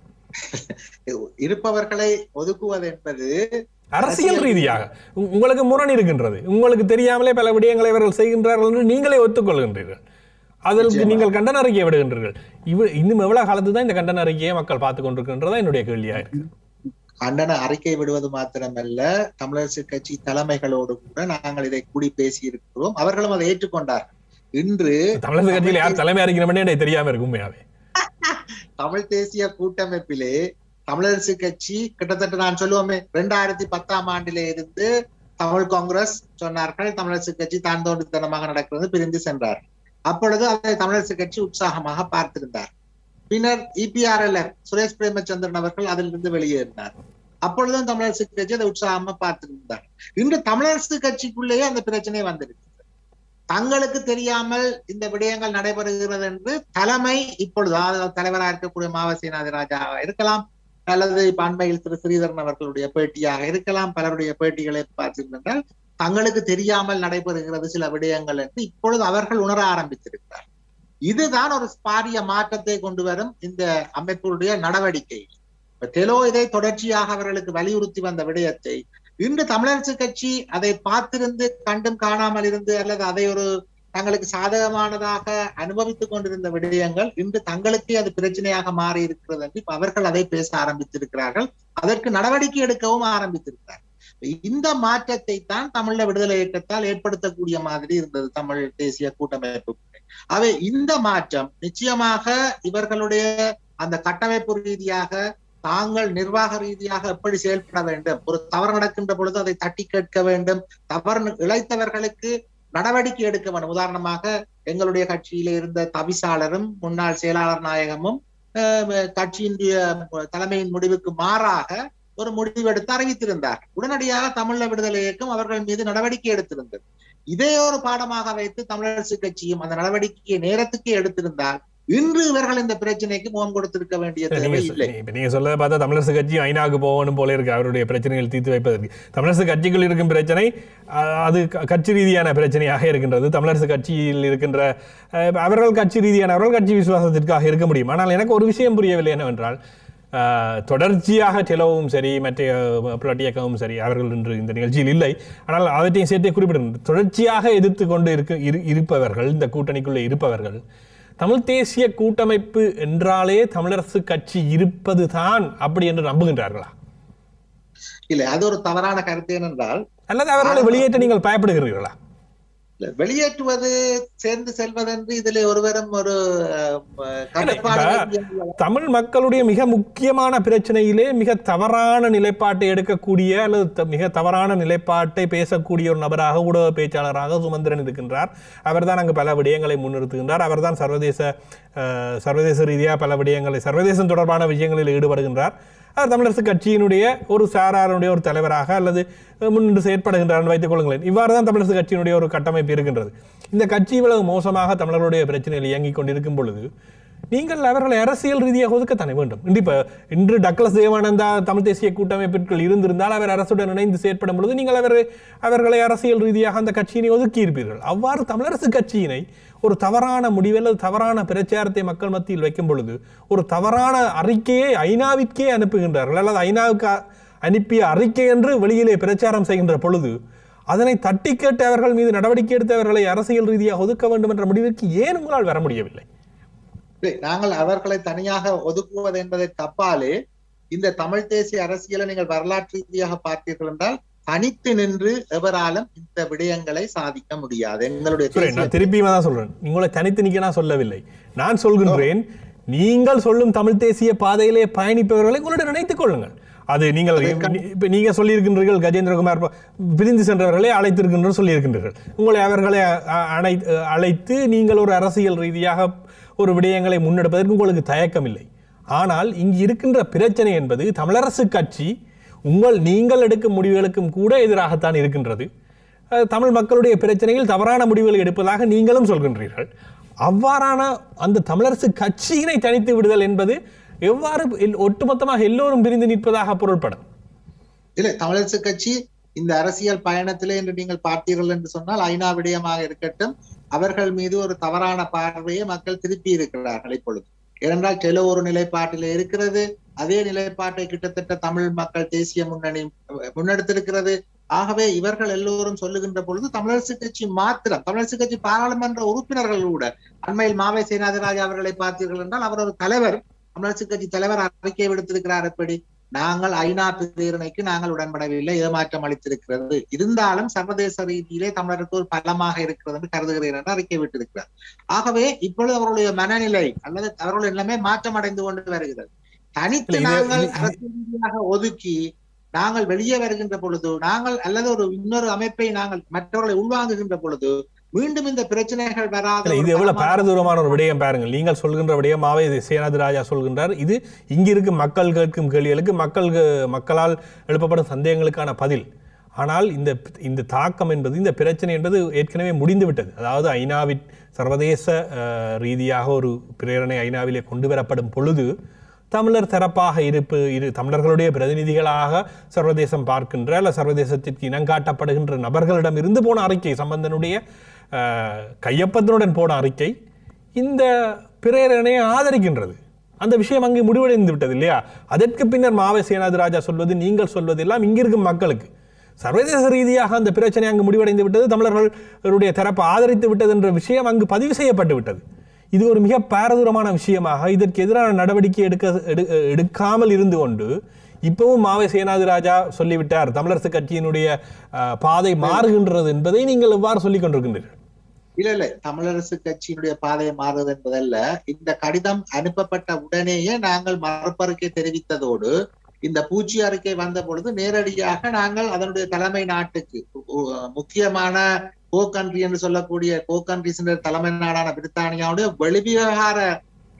Speaker 2: இருப்பவர்களை ஒதுக்குவது என்பது
Speaker 1: அரசியல் ரீதியாக உ- உங்களுக்கு முரண் இருக்கின்றது உங்களுக்கு தெரியாமலே பல விடயங்களை இவர்கள் செய்கின்றார்கள் என்று நீங்களே ஒத்துக்கொள்கின்றீர்கள் அதற்கு
Speaker 2: நிச்சயமா.
Speaker 1: நீங்கள் கண்டன அறிக்கை விடுகின்றீர்கள் இவ இன்னும் எவ்வளவு காலத்து தான் இந்த கண்டன அறிக்கையை மக்கள் பார்த்து கொண்டிருக்கின்றதா என்னுடைய கேள்வியா இருக்கு
Speaker 2: கண்டன அறிக்கை விடுவது மாத்திரமல்ல தமிழரசு கட்சி தலைமைகளோடு கூட நாங்கள் இதை கூடி பேசி இருக்கிறோம் அவர்களும் அதை ஏற்றுக்கொண்டார்கள் இன்று
Speaker 1: தமிழக கட்சியில் யார் தலைமை அறிக்கிறோம்னே எனக்கு தெரியாம இருக்கும் உண்மையாவே
Speaker 2: தமிழ் தேசிய கூட்டமைப்பிலே தமிழரசு கட்சி கிட்டத்தட்ட நான் சொல்லுவோமே ரெண்டாயிரத்தி பத்தாம் ஆண்டிலே இருந்து தமிழ் காங்கிரஸ் சொன்னார்கள் தமிழரசு கட்சி தான் தோன்றித்தனமாக நடக்கிறது பிரிந்து சென்றார் அப்பொழுது அதை தமிழரசு கட்சி உற்சாகமாக பார்த்திருந்தார் பின்னர் இபிஆர்எல்எஃப் சுரேஷ் பிரேமச்சந்திரன் அவர்கள் அதிலிருந்து வெளியேறினார் அப்பொழுதும் தமிழரசு கட்சி அதை உற்சாகமா பார்த்திருந்தார் இன்று தமிழரசு கட்சிக்குள்ளேயே அந்த பிரச்சனை வந்திருக்கு தங்களுக்கு தெரியாமல் இந்த விடயங்கள் நடைபெறுகிறது என்று தலைமை இப்பொழுது அதாவது தலைவராக இருக்கக்கூடிய மாவசீநாத ராஜாவாக இருக்கலாம் அல்லது இப்ப அண்மையில் திரு ஸ்ரீதரன் அவர்களுடைய பேட்டியாக இருக்கலாம் பலருடைய பேட்டிகளை பார்த்திருந்தால் தங்களுக்கு தெரியாமல் நடைபெறுகிறது சில விடயங்கள் என்று இப்பொழுது அவர்கள் உணர ஆரம்பித்திருக்கிறார் இதுதான் ஒரு பாரிய மாற்றத்தை கொண்டு வரும் இந்த அமைப்புடைய நடவடிக்கை இப்ப தெலோ இதை தொடர்ச்சியாக அவர்களுக்கு வலியுறுத்தி வந்த விடயத்தை இன்று தமிழரசு கட்சி அதை பார்த்திருந்து கண்டும் காணாமல் இருந்து அல்லது அதை ஒரு தங்களுக்கு சாதகமானதாக அனுபவித்துக் கொண்டிருந்த விடயங்கள் இன்று தங்களுக்கே அது பிரச்சனையாக மாறி இருக்கிறது என்று இப்ப அவர்கள் அதை பேச ஆரம்பித்திருக்கிறார்கள் அதற்கு நடவடிக்கை எடுக்கவும் ஆரம்பித்திருக்கிறார் இந்த மாற்றத்தை தான் தமிழ விடுதலை இயக்கத்தால் ஏற்படுத்தக்கூடிய மாதிரி இருந்தது தமிழ் தேசிய கூட்டமைப்பு அவை இந்த மாற்றம் நிச்சயமாக இவர்களுடைய அந்த கட்டமைப்பு ரீதியாக தாங்கள் நிர்வாக ரீதியாக எப்படி செயல்பட வேண்டும் ஒரு தவறு நடக்கின்ற பொழுது அதை தட்டி கேட்க வேண்டும் தவறு இழைத்தவர்களுக்கு நடவடிக்கை எடுக்க வேண்டும் உதாரணமாக எங்களுடைய கட்சியில இருந்த தவிசாளரும் முன்னாள் செயலாளர் நாயகமும் அஹ், கட்சியினுடைய தலைமையின் முடிவுக்கு மாறாக ஒரு முடிவெடுத்து அறிவித்திருந்தார் உடனடியாக தமிழ விடுதலை இயக்கம் அவர்கள் மீது நடவடிக்கை எடுத்திருந்தது இதே ஒரு பாடமாக வைத்து தமிழரசு கட்சியும் அந்த நடவடிக்கையை நேரத்துக்கு எடுத்திருந்தால் இன்று இவர்கள் இந்த பிரச்சனைக்கு முகம் கொடுத்திருக்க வேண்டிய
Speaker 1: நீங்க
Speaker 2: தேவை
Speaker 1: சொ-
Speaker 2: இல்லை
Speaker 1: இப்ப நீங்க சொல்றத பார்த்தா தமிழரசு கட்சி ஐநாவுக்கு போகணும் போல இருக்கு அவருடைய பிரச்சனைகள் தீர்த்து வைப்பதற்கு தமிழரசு கட்சிக்குள் இருக்கும் பிரச்சனை அஹ், அது க- கட்சி ரீதியான பிரச்சனையாக இருக்கின்றது தமிழரசு கட்சியில் இருக்கின்ற அஹ், அவர்கள் கட்சி ரீதியானவர்கள் கட்சி விசுவாசத்திற்காக இருக்க முடியும் ஆனால் எனக்கு ஒரு விஷயம் புரியவில்லை என்னவென்றால் அஹ், தொடர்ச்சியாக செலவும் சரி மற்ற புலட்டி இயக்கமும் சரி அவர்கள் இன்று இந்த நிகழ்ச்சியில் இல்லை ஆனால் அவற்றையும் சேர்த்தே குறிப்பிடுகிறேன் தொடர்ச்சியாக எதிர்த்து கொண்டு இருக்க இரு- இருப்பவர்கள் இந்த கூட்டணிக்குள்ளே இருப்பவர்கள் தமிழ் தேசிய கூட்டமைப்பு என்றாலே தமிழரசு கட்சி இருப்பது தான் அப்படி என்று நம்புகின்றார்களா
Speaker 2: இல்லை அது ஒரு தவறான கருத்து ஏனென்றால்
Speaker 1: அல்லது அவர்களை வெளியேற்ற நீங்கள் பயப்படுகிறீர்களா
Speaker 2: இல்ல, வெளியேற்றுவது சேர்ந்து செல்வதென்று இதிலே ஒருவரும் ஒரு அஹ், கட்டுப்பாடு
Speaker 1: இப்ப-
Speaker 2: வைக்க-
Speaker 1: தமிழ் மக்களுடைய மிக முக்கியமான பிரச்சனையிலே மிக தவறான நிலைப்பாட்டை எடுக்கக்கூடிய அல்லது த- மிக தவறான நிலைப்பாட்டை பேசக்கூடிய ஒரு நபராக ஊடக பேச்சாளராக சுமந்திரன் இருக்கின்றார் அவர்தான் அங்கு பல விடயங்களை முன்னிறுத்துகின்றார் அவர்தான் சர்வதேச அஹ், சர்வதேச ரீதியாக பல விடயங்களை சர்வதேசம் தொடர்பான விஷயங்களில் ஈடுபடுகின்றார் அவர் தமிழரசு கட்சியினுடைய ஒரு சாராருடைய ஒரு தலைவராக அல்லது அஹ், முன்னின்று செயற்படுகின்றார் வைத்துக் கொள்ளுங்களேன் இவ்வாறு தான் தமிழரசு கட்சியினுடைய ஒரு கட்டமைப்பு இருக்கின்றது இந்த கட்சி இவ்வளவு மோசமாக தமிழர்களுடைய பிரச்சனையில் இயங்கிக் கொண்டிருக்கும் பொழுது நீங்கள் அவர்களை அரசியல் ரீதியாக ஒதுக்கத்தானே வேண்டும் இன்று இப்ப இன்று டக்ளஸ் தேவானந்தா தமிழ் தேசிய கூட்டமைப்பிற்குள் இருந்திருந்தால் அவர் அரசுடன் இணைந்து செயற்படும் பொழுது நீங்கள் அவரை அவர்களை அரசியல் ரீதியாக அந்த கட்சியினை ஒதுக்கி இருப்பீர்கள் அவ்வாறு தமிழரசு கட்சியினை ஒரு தவறான முடிவு அல்லது தவறான பிரச்சாரத்தை மக்கள் மத்தியில் வைக்கும் பொழுது ஒரு தவறான அறிக்கையை ஐநாவிற்கே அனுப்புகின்றார்கள் அல்லது ஐநாவுக்கு அ- அனுப்பிய அறிக்கை என்று வெளியிலே பிரச்சாரம் செய்கின்ற பொழுது அதனை தட்டி கேட்டு அவர்கள் மீது நடவடிக்கை எடுத்து அவர்களை அரசியல் ரீதியாக ஒதுக்க வேண்டும் என்ற முடிவிற்கு ஏன் உங்களால் வர முடியவில்லை
Speaker 2: இல்லை, நாங்கள் அவர்களை தனியாக ஒதுக்குவது என்பதை தப்பாலே இந்த தமிழ் தேசிய அரசியலை நீங்கள் வரலாற்று ரீதியாக பார்த்தீர்கள் என்றால் தனித்து நின்று எவராலும் இந்த விடயங்களை சாதிக்க முடியாது எங்களுடைய
Speaker 1: சரி
Speaker 2: தேசிய
Speaker 1: நான் திருப்பியுமா தான் சொல்றேன் உங்களை தனித்து நிக்க நான் சொல்லவில்லை நான் சொல்கின்றேன் நீங்கள் சொல்லும் தமிழ் தேசிய பாதையிலே பயணிப்பவர்களை உங்களுடன் நினைத்துக் கொள்ளுங்கள் அது நீங்கள் இப்ப நீங்க சொல்லியிருக்கின்றீர்கள் கஜேந்திரகுமார் ப- பிரிந்து சென்றவர்களை அழைத்திருக்கின்றனர் சொல்லியிருக்கின்றீர்கள் உங்களை அவர்களை அ- அழை அழைத்து நீங்கள் ஒரு அரசியல் ரீதியாக ஒரு விடயங்களை முன்னெடுப்பதற்கு உங்களுக்கு தயக்கம் இல்லை ஆனால் இங்கு இருக்கின்ற பிரச்சனை என்பது தமிழரசு கட்சி உங்கள் நீங்கள் எடுக்கும் முடிவுகளுக்கும் கூட எதிராகத்தான் இருக்கின்றது அஹ், தமிழ் மக்களுடைய பிரச்சனையில் தவறான முடிவுகளை எடுப்பதாக நீங்களும் சொல்கின்றீர்கள் அவ்வாறான அந்த தமிழரசு கட்சியினை தனித்து விடுதல் என்பது எவ்வாறு எல்- ஒட்டுமொத்தமாக எல்லோரும் பிரிந்து நிற்பதாக பொருள்படும்
Speaker 2: இல்லை தமிழரசு கட்சி இந்த அரசியல் பயணத்திலே என்று நீங்கள் பார்த்தீர்கள் என்று சொன்னால் ஐநா விடயமாக இருக்கட்டும் அவர்கள் மீது ஒரு தவறான பார்வையை மக்கள் திருப்பி இருக்கிறார்கள் இப்பொழுது ஏனென்றால் டெலோ ஒரு நிலைப்பாட்டிலே இருக்கிறது அதே நிலைப்பாட்டை கிட்டத்தட்ட தமிழ் மக்கள் தேசிய முன்னணி அஹ், முன்னெடுத்திருக்கிறது ஆகவே இவர்கள் எல்லோரும் சொல்லுகின்ற பொழுது தமிழரசு கட்சி மாத்திரம் தமிழரசு கட்சி பாராளுமன்ற உறுப்பினர்கள் கூட அண்மையில் மாவை சேனாதிராஜா அவர்களை பார்த்தீர்கள் என்றால் அவர் ஒரு தலைவர் தமிழரசு கட்சி தலைவர் அறிக்கை விடுத்திருக்கிறார் எப்படி நாங்கள் ஐநா பிரேரணைக்கு நாங்கள் உடன்படவில்லை ஏமாற்றம் அளித்திருக்கிறது இருந்தாலும் சர்வதேச ரீதியிலே தமிழருக்கு ஒரு பலமாக இருக்கிறது என்று கருதுகிறேன் என்று அறிக்கை விட்டிருக்கிறார் ஆகவே இப்பொழுது அவர்களுடைய மனநிலை அல்லது அவர்களுடைய நிலைமை மாற்றம் அடைந்து கொண்டு வருகிறது தனித்து
Speaker 1: இல்ல, இது-
Speaker 2: நாங்கள்
Speaker 1: இது-
Speaker 2: அரசியல் ரீதியாக ஒதுக்கி நாங்கள் வெளியே வருகின்ற பொழுது நாங்கள் அல்லது ஒரு இன்னொரு அமைப்பை நாங்கள் மற்றவர்களை உள்வாங்குகின்ற பொழுது மீண்டும் இந்த பிரச்சனைகள் வராத
Speaker 1: இல்ல,
Speaker 2: ஒரு
Speaker 1: இது எவ்வளவு
Speaker 2: தரமான-
Speaker 1: பாரதூரமான ஒரு விடயம் பாருங்கள் நீங்கள் சொல்கின்ற விடயம் மாவை சேனாதி ராஜா சொல்கின்றார் இது இங்கிருக்கும் மக்கள் கேட்கும் கேள்விகளுக்கு மக்கள் மக்களால் எழுப்பப்படும் சந்தேகங்களுக்கான பதில் ஆனால் இந்த இந்த தாக்கம் என்பது இந்த பிரச்சனை என்பது ஏற்கனவே முடிந்து விட்டது அதாவது ஐநாவின் சர்வதேச அஹ், ரீதியாக ஒரு பிரேரணை ஐநாவிலே கொண்டு வரப்படும் பொழுது தமிழர் தரப்பாக இருப்பு இரு தமிழர்களுடைய பிரதிநிதிகளாக சர்வதேசம் பார்க்கின்ற அல்ல சர்வதேசத்திற்கு இனங்காட்டப்படுகின்ற நபர்களிடம் இருந்து போன அறிக்கை சம்பந்தனுடைய அஹ், கையொப்பத்தினுடன் போன அறிக்கை இந்த பிரேரணையை ஆதரிக்கின்றது அந்த விஷயம் அங்கே முடிவடைந்து விட்டது இல்லையா அதற்கு பின்னர் மாவை சேனாதி ராஜா சொல்வது நீங்கள் சொல்வது எல்லாம் இங்கிருக்கும் மக்களுக்கு சர்வதேச ரீதியாக அந்த பிரச்சனை அங்கு முடிவடைந்து விட்டது தமிழர்களுடைய தரப்பு ஆதரித்து விட்டது என்ற விஷயம் அங்கு பதிவு செய்யப்பட்டு விட்டது இது ஒரு மிக பாரதூரமான விஷயமாக இதற்கு எதிரான நடவடிக்கை எடுக்க எடு- எடுக்காமல் இருந்து கொண்டு இப்பவும் மாவை சேனாதி ராஜா சொல்லிவிட்டார் தமிழரசு கட்சியினுடைய அஹ், பாதை மாறுகின்றது என்பதை நீங்கள் எவ்வாறு சொல்லிக் கொண்டிருக்கின்றீர்கள்
Speaker 2: இல்ல இல்ல தமிழரசு கட்சியினுடைய பாதையை மாறுவது என்பதல்ல இந்த கடிதம் அனுப்பப்பட்ட உடனேயே நாங்கள் மறுப்பறிக்கை தெரிவித்ததோடு இந்த பூச்சி அறிக்கை வந்த பொழுது நேரடியாக நாங்கள் அதனுடைய தலைமை நாட்டுக்கு உ- முக்கியமான கோ கண்ட்ரி என்று சொல்லக்கூடிய கோ கண்ட்ரிஸ் தலைமை நாடான பிரித்தானியாவுடைய வெளிவிவகார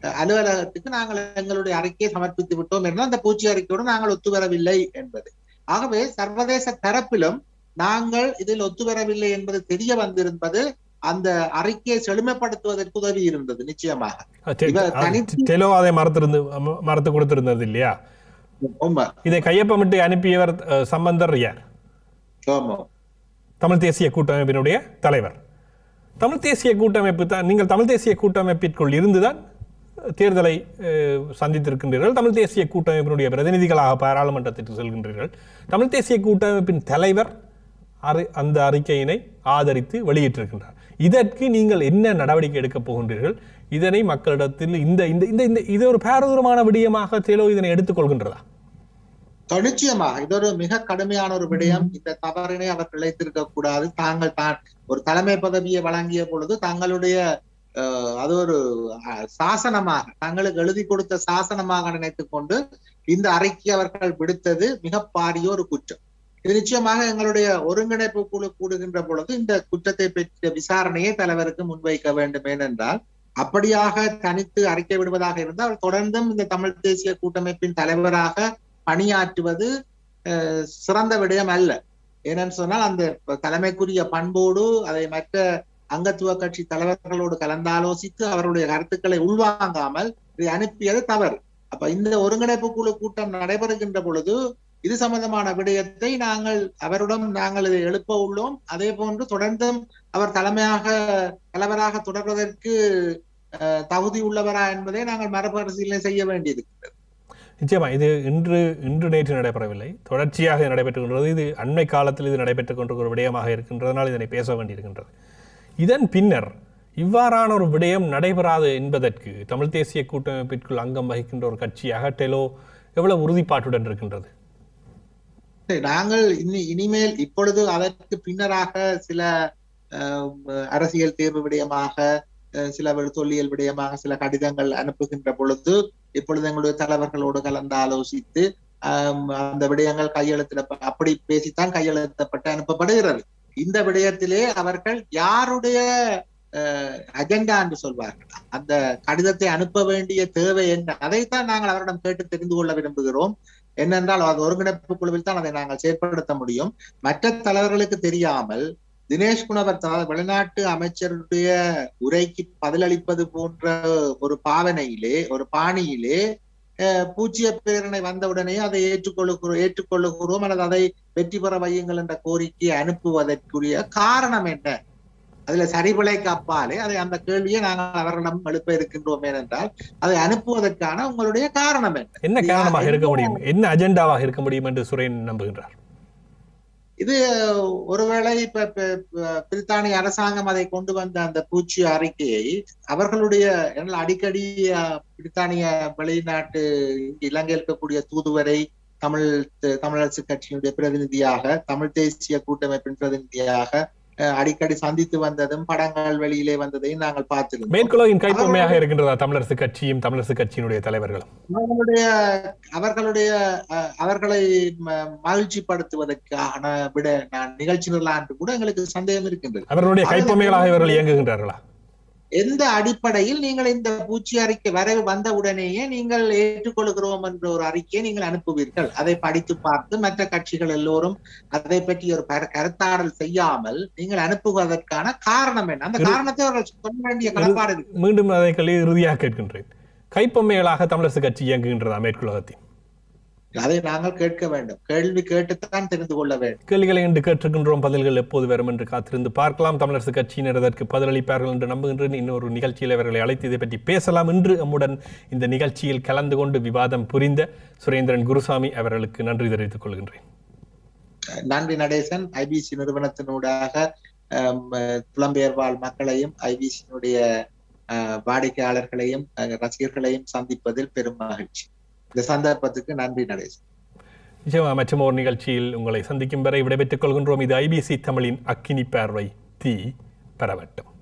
Speaker 2: அஹ், அலுவலகத்துக்கு நாங்கள் எங்களுடைய அறிக்கையை சமர்ப்பித்து விட்டோம் என்றால் அந்த பூச்சி அறிக்கையோடு நாங்கள் ஒத்துவரவில்லை என்பது ஆகவே சர்வதேச தரப்பிலும் நாங்கள் இதில் ஒத்துவரவில்லை என்பது தெரிய வந்திருப்பது அந்த அறிக்கையை செழுமைப்படுத்துவதற்கு உதவி இருந்தது நிச்சயமாக
Speaker 1: டெ-
Speaker 2: இவர்
Speaker 1: அது
Speaker 2: தனித்து-
Speaker 1: டெலோ அதை மறத்திருந்து ம- மறத்து கொடுத்திருந்தது இல்லையா
Speaker 2: உண்மை
Speaker 1: இதை கையொப்பமிட்டு அனுப்பியவர் அஹ், சம்பந்தர் யார்
Speaker 2: ஆமா
Speaker 1: தமிழ் தேசிய கூட்டமைப்பினுடைய தலைவர் தமிழ் தேசிய கூட்டமைப்பு தான் நீங்கள் தமிழ் தேசிய கூட்டமைப்பிற்குள் இருந்துதான் தேர்தலை அஹ், சந்தித்திருக்கின்றீர்கள் தமிழ் தேசிய கூட்டமைப்பினுடைய பிரதிநிதிகளாக பாராளுமன்றத்திற்கு செல்கின்றீர்கள் தமிழ் தேசிய கூட்டமைப்பின் தலைவர் அறி அந்த அறிக்கையினை ஆதரித்து வெளியிட்டிருக்கின்றார் இதற்கு நீங்கள் என்ன நடவடிக்கை எடுக்கப் போகின்றீர்கள் இதனை மக்களிடத்தில் இந்த இந்த இந்த இந்த இது ஒரு பாரதூரமான விடயமாக தேலோ இதனை எடுத்துக்கொள்கின்றதா
Speaker 2: நிச்சயமாக இது ஒரு மிக கடுமையான ஒரு விடயம் இந்த தவறினை அவர் இழைத்திருக்க கூடாது தாங்கள் தான் ஒரு தலைமை பதவியை வழங்கிய பொழுது தங்களுடைய அஹ், அது ஒரு அஹ், சாசனமாக தங்களுக்கு எழுதி கொடுத்த சாசனமாக நினைத்துக் கொண்டு இந்த அறிக்கை அவர்கள் விடுத்தது மிக பாரிய ஒரு குற்றம் இது நிச்சயமாக எங்களுடைய ஒருங்கிணைப்பு குழு கூடுகின்ற பொழுது இந்த குற்றத்தை பற்றிய விசாரணையை தலைவருக்கு முன்வைக்க வேண்டும் ஏனென்றால் அப்படியாக தனித்து அறிக்கை விடுவதாக இருந்தால் தொடர்ந்தும் இந்த தமிழ் தேசிய கூட்டமைப்பின் தலைவராக பணியாற்றுவது அஹ், சிறந்த விடயம் அல்ல ஏனென்று சொன்னால் அந்த தலைமைக்குரிய பண்போடு அதை மற்ற அங்கத்துவ கட்சி தலைவர்களோடு கலந்தாலோசித்து அவருடைய கருத்துக்களை உள்வாங்காமல் இதை அனுப்பியது தவறு அப்ப இந்த ஒருங்கிணைப்பு குழு கூட்டம் நடைபெறுகின்ற பொழுது இது சம்பந்தமான விடயத்தை நாங்கள் அவரிடம் நாங்கள் இதை எழுப்ப உள்ளோம் அதே போன்று தொடர்ந்தும் அவர் தலைமையாக தலைவராக தொடர்வதற்கு அஹ், தகுதி உள்ளவரா என்பதை நாங்கள் மறுபரிசீலனை செய்ய வேண்டியது
Speaker 1: நிச்சயமா இது இன்று இன்று நேற்று நடைபெறவில்லை தொடர்ச்சியாக இது நடைபெற்றுக் கொண்டிருக்கிறது இது அண்மை காலத்தில் இது நடைபெற்றுக் கொண்டிருக்கிற ஒரு விடயமாக இருக்கின்றதனால் இதனை பேச வேண்டியிருக்கின்றது இதன் பின்னர் இவ்வாறான ஒரு விடயம் நடைபெறாது என்பதற்கு தமிழ் தேசிய கூட்டமைப்பிற்குள் அங்கம் வகிக்கின்ற ஒரு கட்சியாக டெலோ எவ்வளவு உறுதிப்பாட்டுடன் இருக்கின்றது
Speaker 2: சரி, நாங்கள் இனி இனிமேல் இப்பொழுது அதற்கு பின்னராக சில அஹ், அரசியல் தேர்வு விடயமாக அஹ், சில வி- தொல்லியல் விடயமாக சில கடிதங்கள் அனுப்புகின்ற பொழுது இப்பொழுது எங்களுடைய தலைவர்களோடு கலந்து ஆலோசித்து ஆம், அந்த விடயங்கள் கையெழுத்திட அப்படி பேசித்தான் கையெழுத்தப்பட்டு அனுப்பப்படுகிறது இந்த விடயத்திலே அவர்கள் யாருடைய அஜெண்டா என்று சொல்வார்கள் அந்த கடிதத்தை அனுப்ப வேண்டிய தேவை என்ன அதைத்தான் நாங்கள் அவரிடம் கேட்டு தெரிந்து கொள்ள விரும்புகிறோம் என்னென்றால் அது ஒருங்கிணைப்பு குழுவில் தான் அதை நாங்கள் செயற்படுத்த முடியும் மற்ற தலைவர்களுக்கு தெரியாமல் தினேஷ் குணவர் அதாவது வெளிநாட்டு அமைச்சருடைய உரைக்கு பதிலளிப்பது போன்ற ஒரு பாவனையிலே ஒரு பாணியிலே அஹ், பூச்சிய பேரணை வந்தவுடனே அதை ஏற்றுக்கொள்ளுகிறோம் ஏற்றுக்கொள்ளுகிறோம் அல்லது அதை வெற்றி பெற வையுங்கள் என்ற கோரிக்கையை அனுப்புவதற்குரிய காரணம் என்ன அதுல சரிபிழைக்கு அப்பாலே அதை அந்த கேள்வியை நாங்கள் அவர்களிடம் எழுப்ப இருக்கின்றோம் ஏனென்றால் அதை அனுப்புவதற்கான உங்களுடைய காரணம் என்ன
Speaker 1: என்ன காரணமாக இருக்க
Speaker 2: என்ன-
Speaker 1: முடியும் என்ன அஜெண்டாவாக இருக்க முடியும் என்று சுரேன் நம்புகின்றார்
Speaker 2: இது ஒருவேளை இப்ப இப்ப- இப்ப பிரித்தானிய அரசாங்கம் அதை கொண்டு வந்த அந்த பூச்சி அறிக்கையை அவர்களுடைய என்னால் அடிக்கடி அஹ், பிரித்தானிய வெளிநாட்டு இங்கு இலங்கையில் இருக்கக்கூடிய தூதுவரை தமிழ் த- தமிழரசு கட்சியினுடைய பிரதிநிதியாக தமிழ் தேசிய கூட்டமைப்பின் பிரதிநிதியாக அஹ், அடிக்கடி சந்தித்து வந்ததும் படங்கள் வெளியிலே வந்ததையும் நாங்கள் பார்த்திருந்தோம்
Speaker 1: மேற்குலகின் கைப்பொம்மையாக இருக்கின்றதா தமிழரசு கட்சியும் தமிழரசு கட்சியினுடைய தலைவர்களும்
Speaker 2: அவர்களுடைய அவர்களுடைய அஹ், அவர்களை ம- மகிழ்ச்சிப்படுத்துவதற்கான விட நான் நிகழ்ச்சி நிரலாண்டு கூட எங்களுக்கு சந்தேகம் இருக்கின்றது
Speaker 1: அவர்களுடைய கைப்பொம்மைகளாக இவர்கள் இயங்குகின்றார்களா
Speaker 2: எந்த அடிப்படையில் நீங்கள் இந்த பூச்சி அறிக்கை வரைவு வந்த உடனேயே நீங்கள் ஏற்றுக்கொள்கிறோம் என்ற ஒரு அறிக்கையை நீங்கள் அனுப்புவீர்கள் அதை படித்து பார்த்து மற்ற கட்சிகள் எல்லோரும் அதை பற்றி ஒரு கரு- கருத்தாடல் செய்யாமல் நீங்கள் அனுப்புவதற்கான காரணம் என்ன அந்த காரணத்தை அவர்கள் சொல்ல வேண்டிய கடப்பாடு இருக்கு
Speaker 1: மீண்டும் அதை கல்வி இறுதியாக கேட்கின்றேன் கைப்பொம்மைகளாக தமிழரசு கட்சி இயங்குகின்றதா மேற்குலகத்தில்
Speaker 2: அதை நாங்கள் கேட்க வேண்டும் கேள்வி கேட்டுத்தான் தெரிந்து கொள்ள வேண்டும்
Speaker 1: கேள்விகளை என்று கேட்டிருக்கின்றோம் பதில்கள் எப்போது வரும் என்று காத்திருந்து பார்க்கலாம் தமிழரசு கட்சியினர் அதற்கு பதிலளிப்பார்கள் என்று நம்புகின்றேன் இன்னொரு நிகழ்ச்சியில் அவர்களை அழைத்து இதை பற்றி பேசலாம் என்று நம்முடன் இந்த நிகழ்ச்சியில் கலந்து கொண்டு விவாதம் புரிந்த சுரேந்திரன் குருசாமி அவர்களுக்கு நன்றி தெரிவித்துக் கொள்கின்றேன்
Speaker 2: நன்றி நடேசன் ஐபிசி நிறுவனத்தினூடாக ஆம், புலம்பெயர் வாழ் மக்களையும் ஐபிசியினுடைய வாடிக்கையாளர்களையும் அஹ், ரசிகர்களையும் சந்திப்பதில் பெரும் மகிழ்ச்சி இந்த சந்தர்ப்பத்துக்கு நன்றி நடேசன்
Speaker 1: நிச்சயமாக மற்றும் ஒரு நிகழ்ச்சியில் உங்களை சந்திக்கும் வரை விடைபெற்றுக் கொள்கின்றோம் இது ஐபிசி தமிழின் அக்கினி பார்வை தீ பரவட்டும்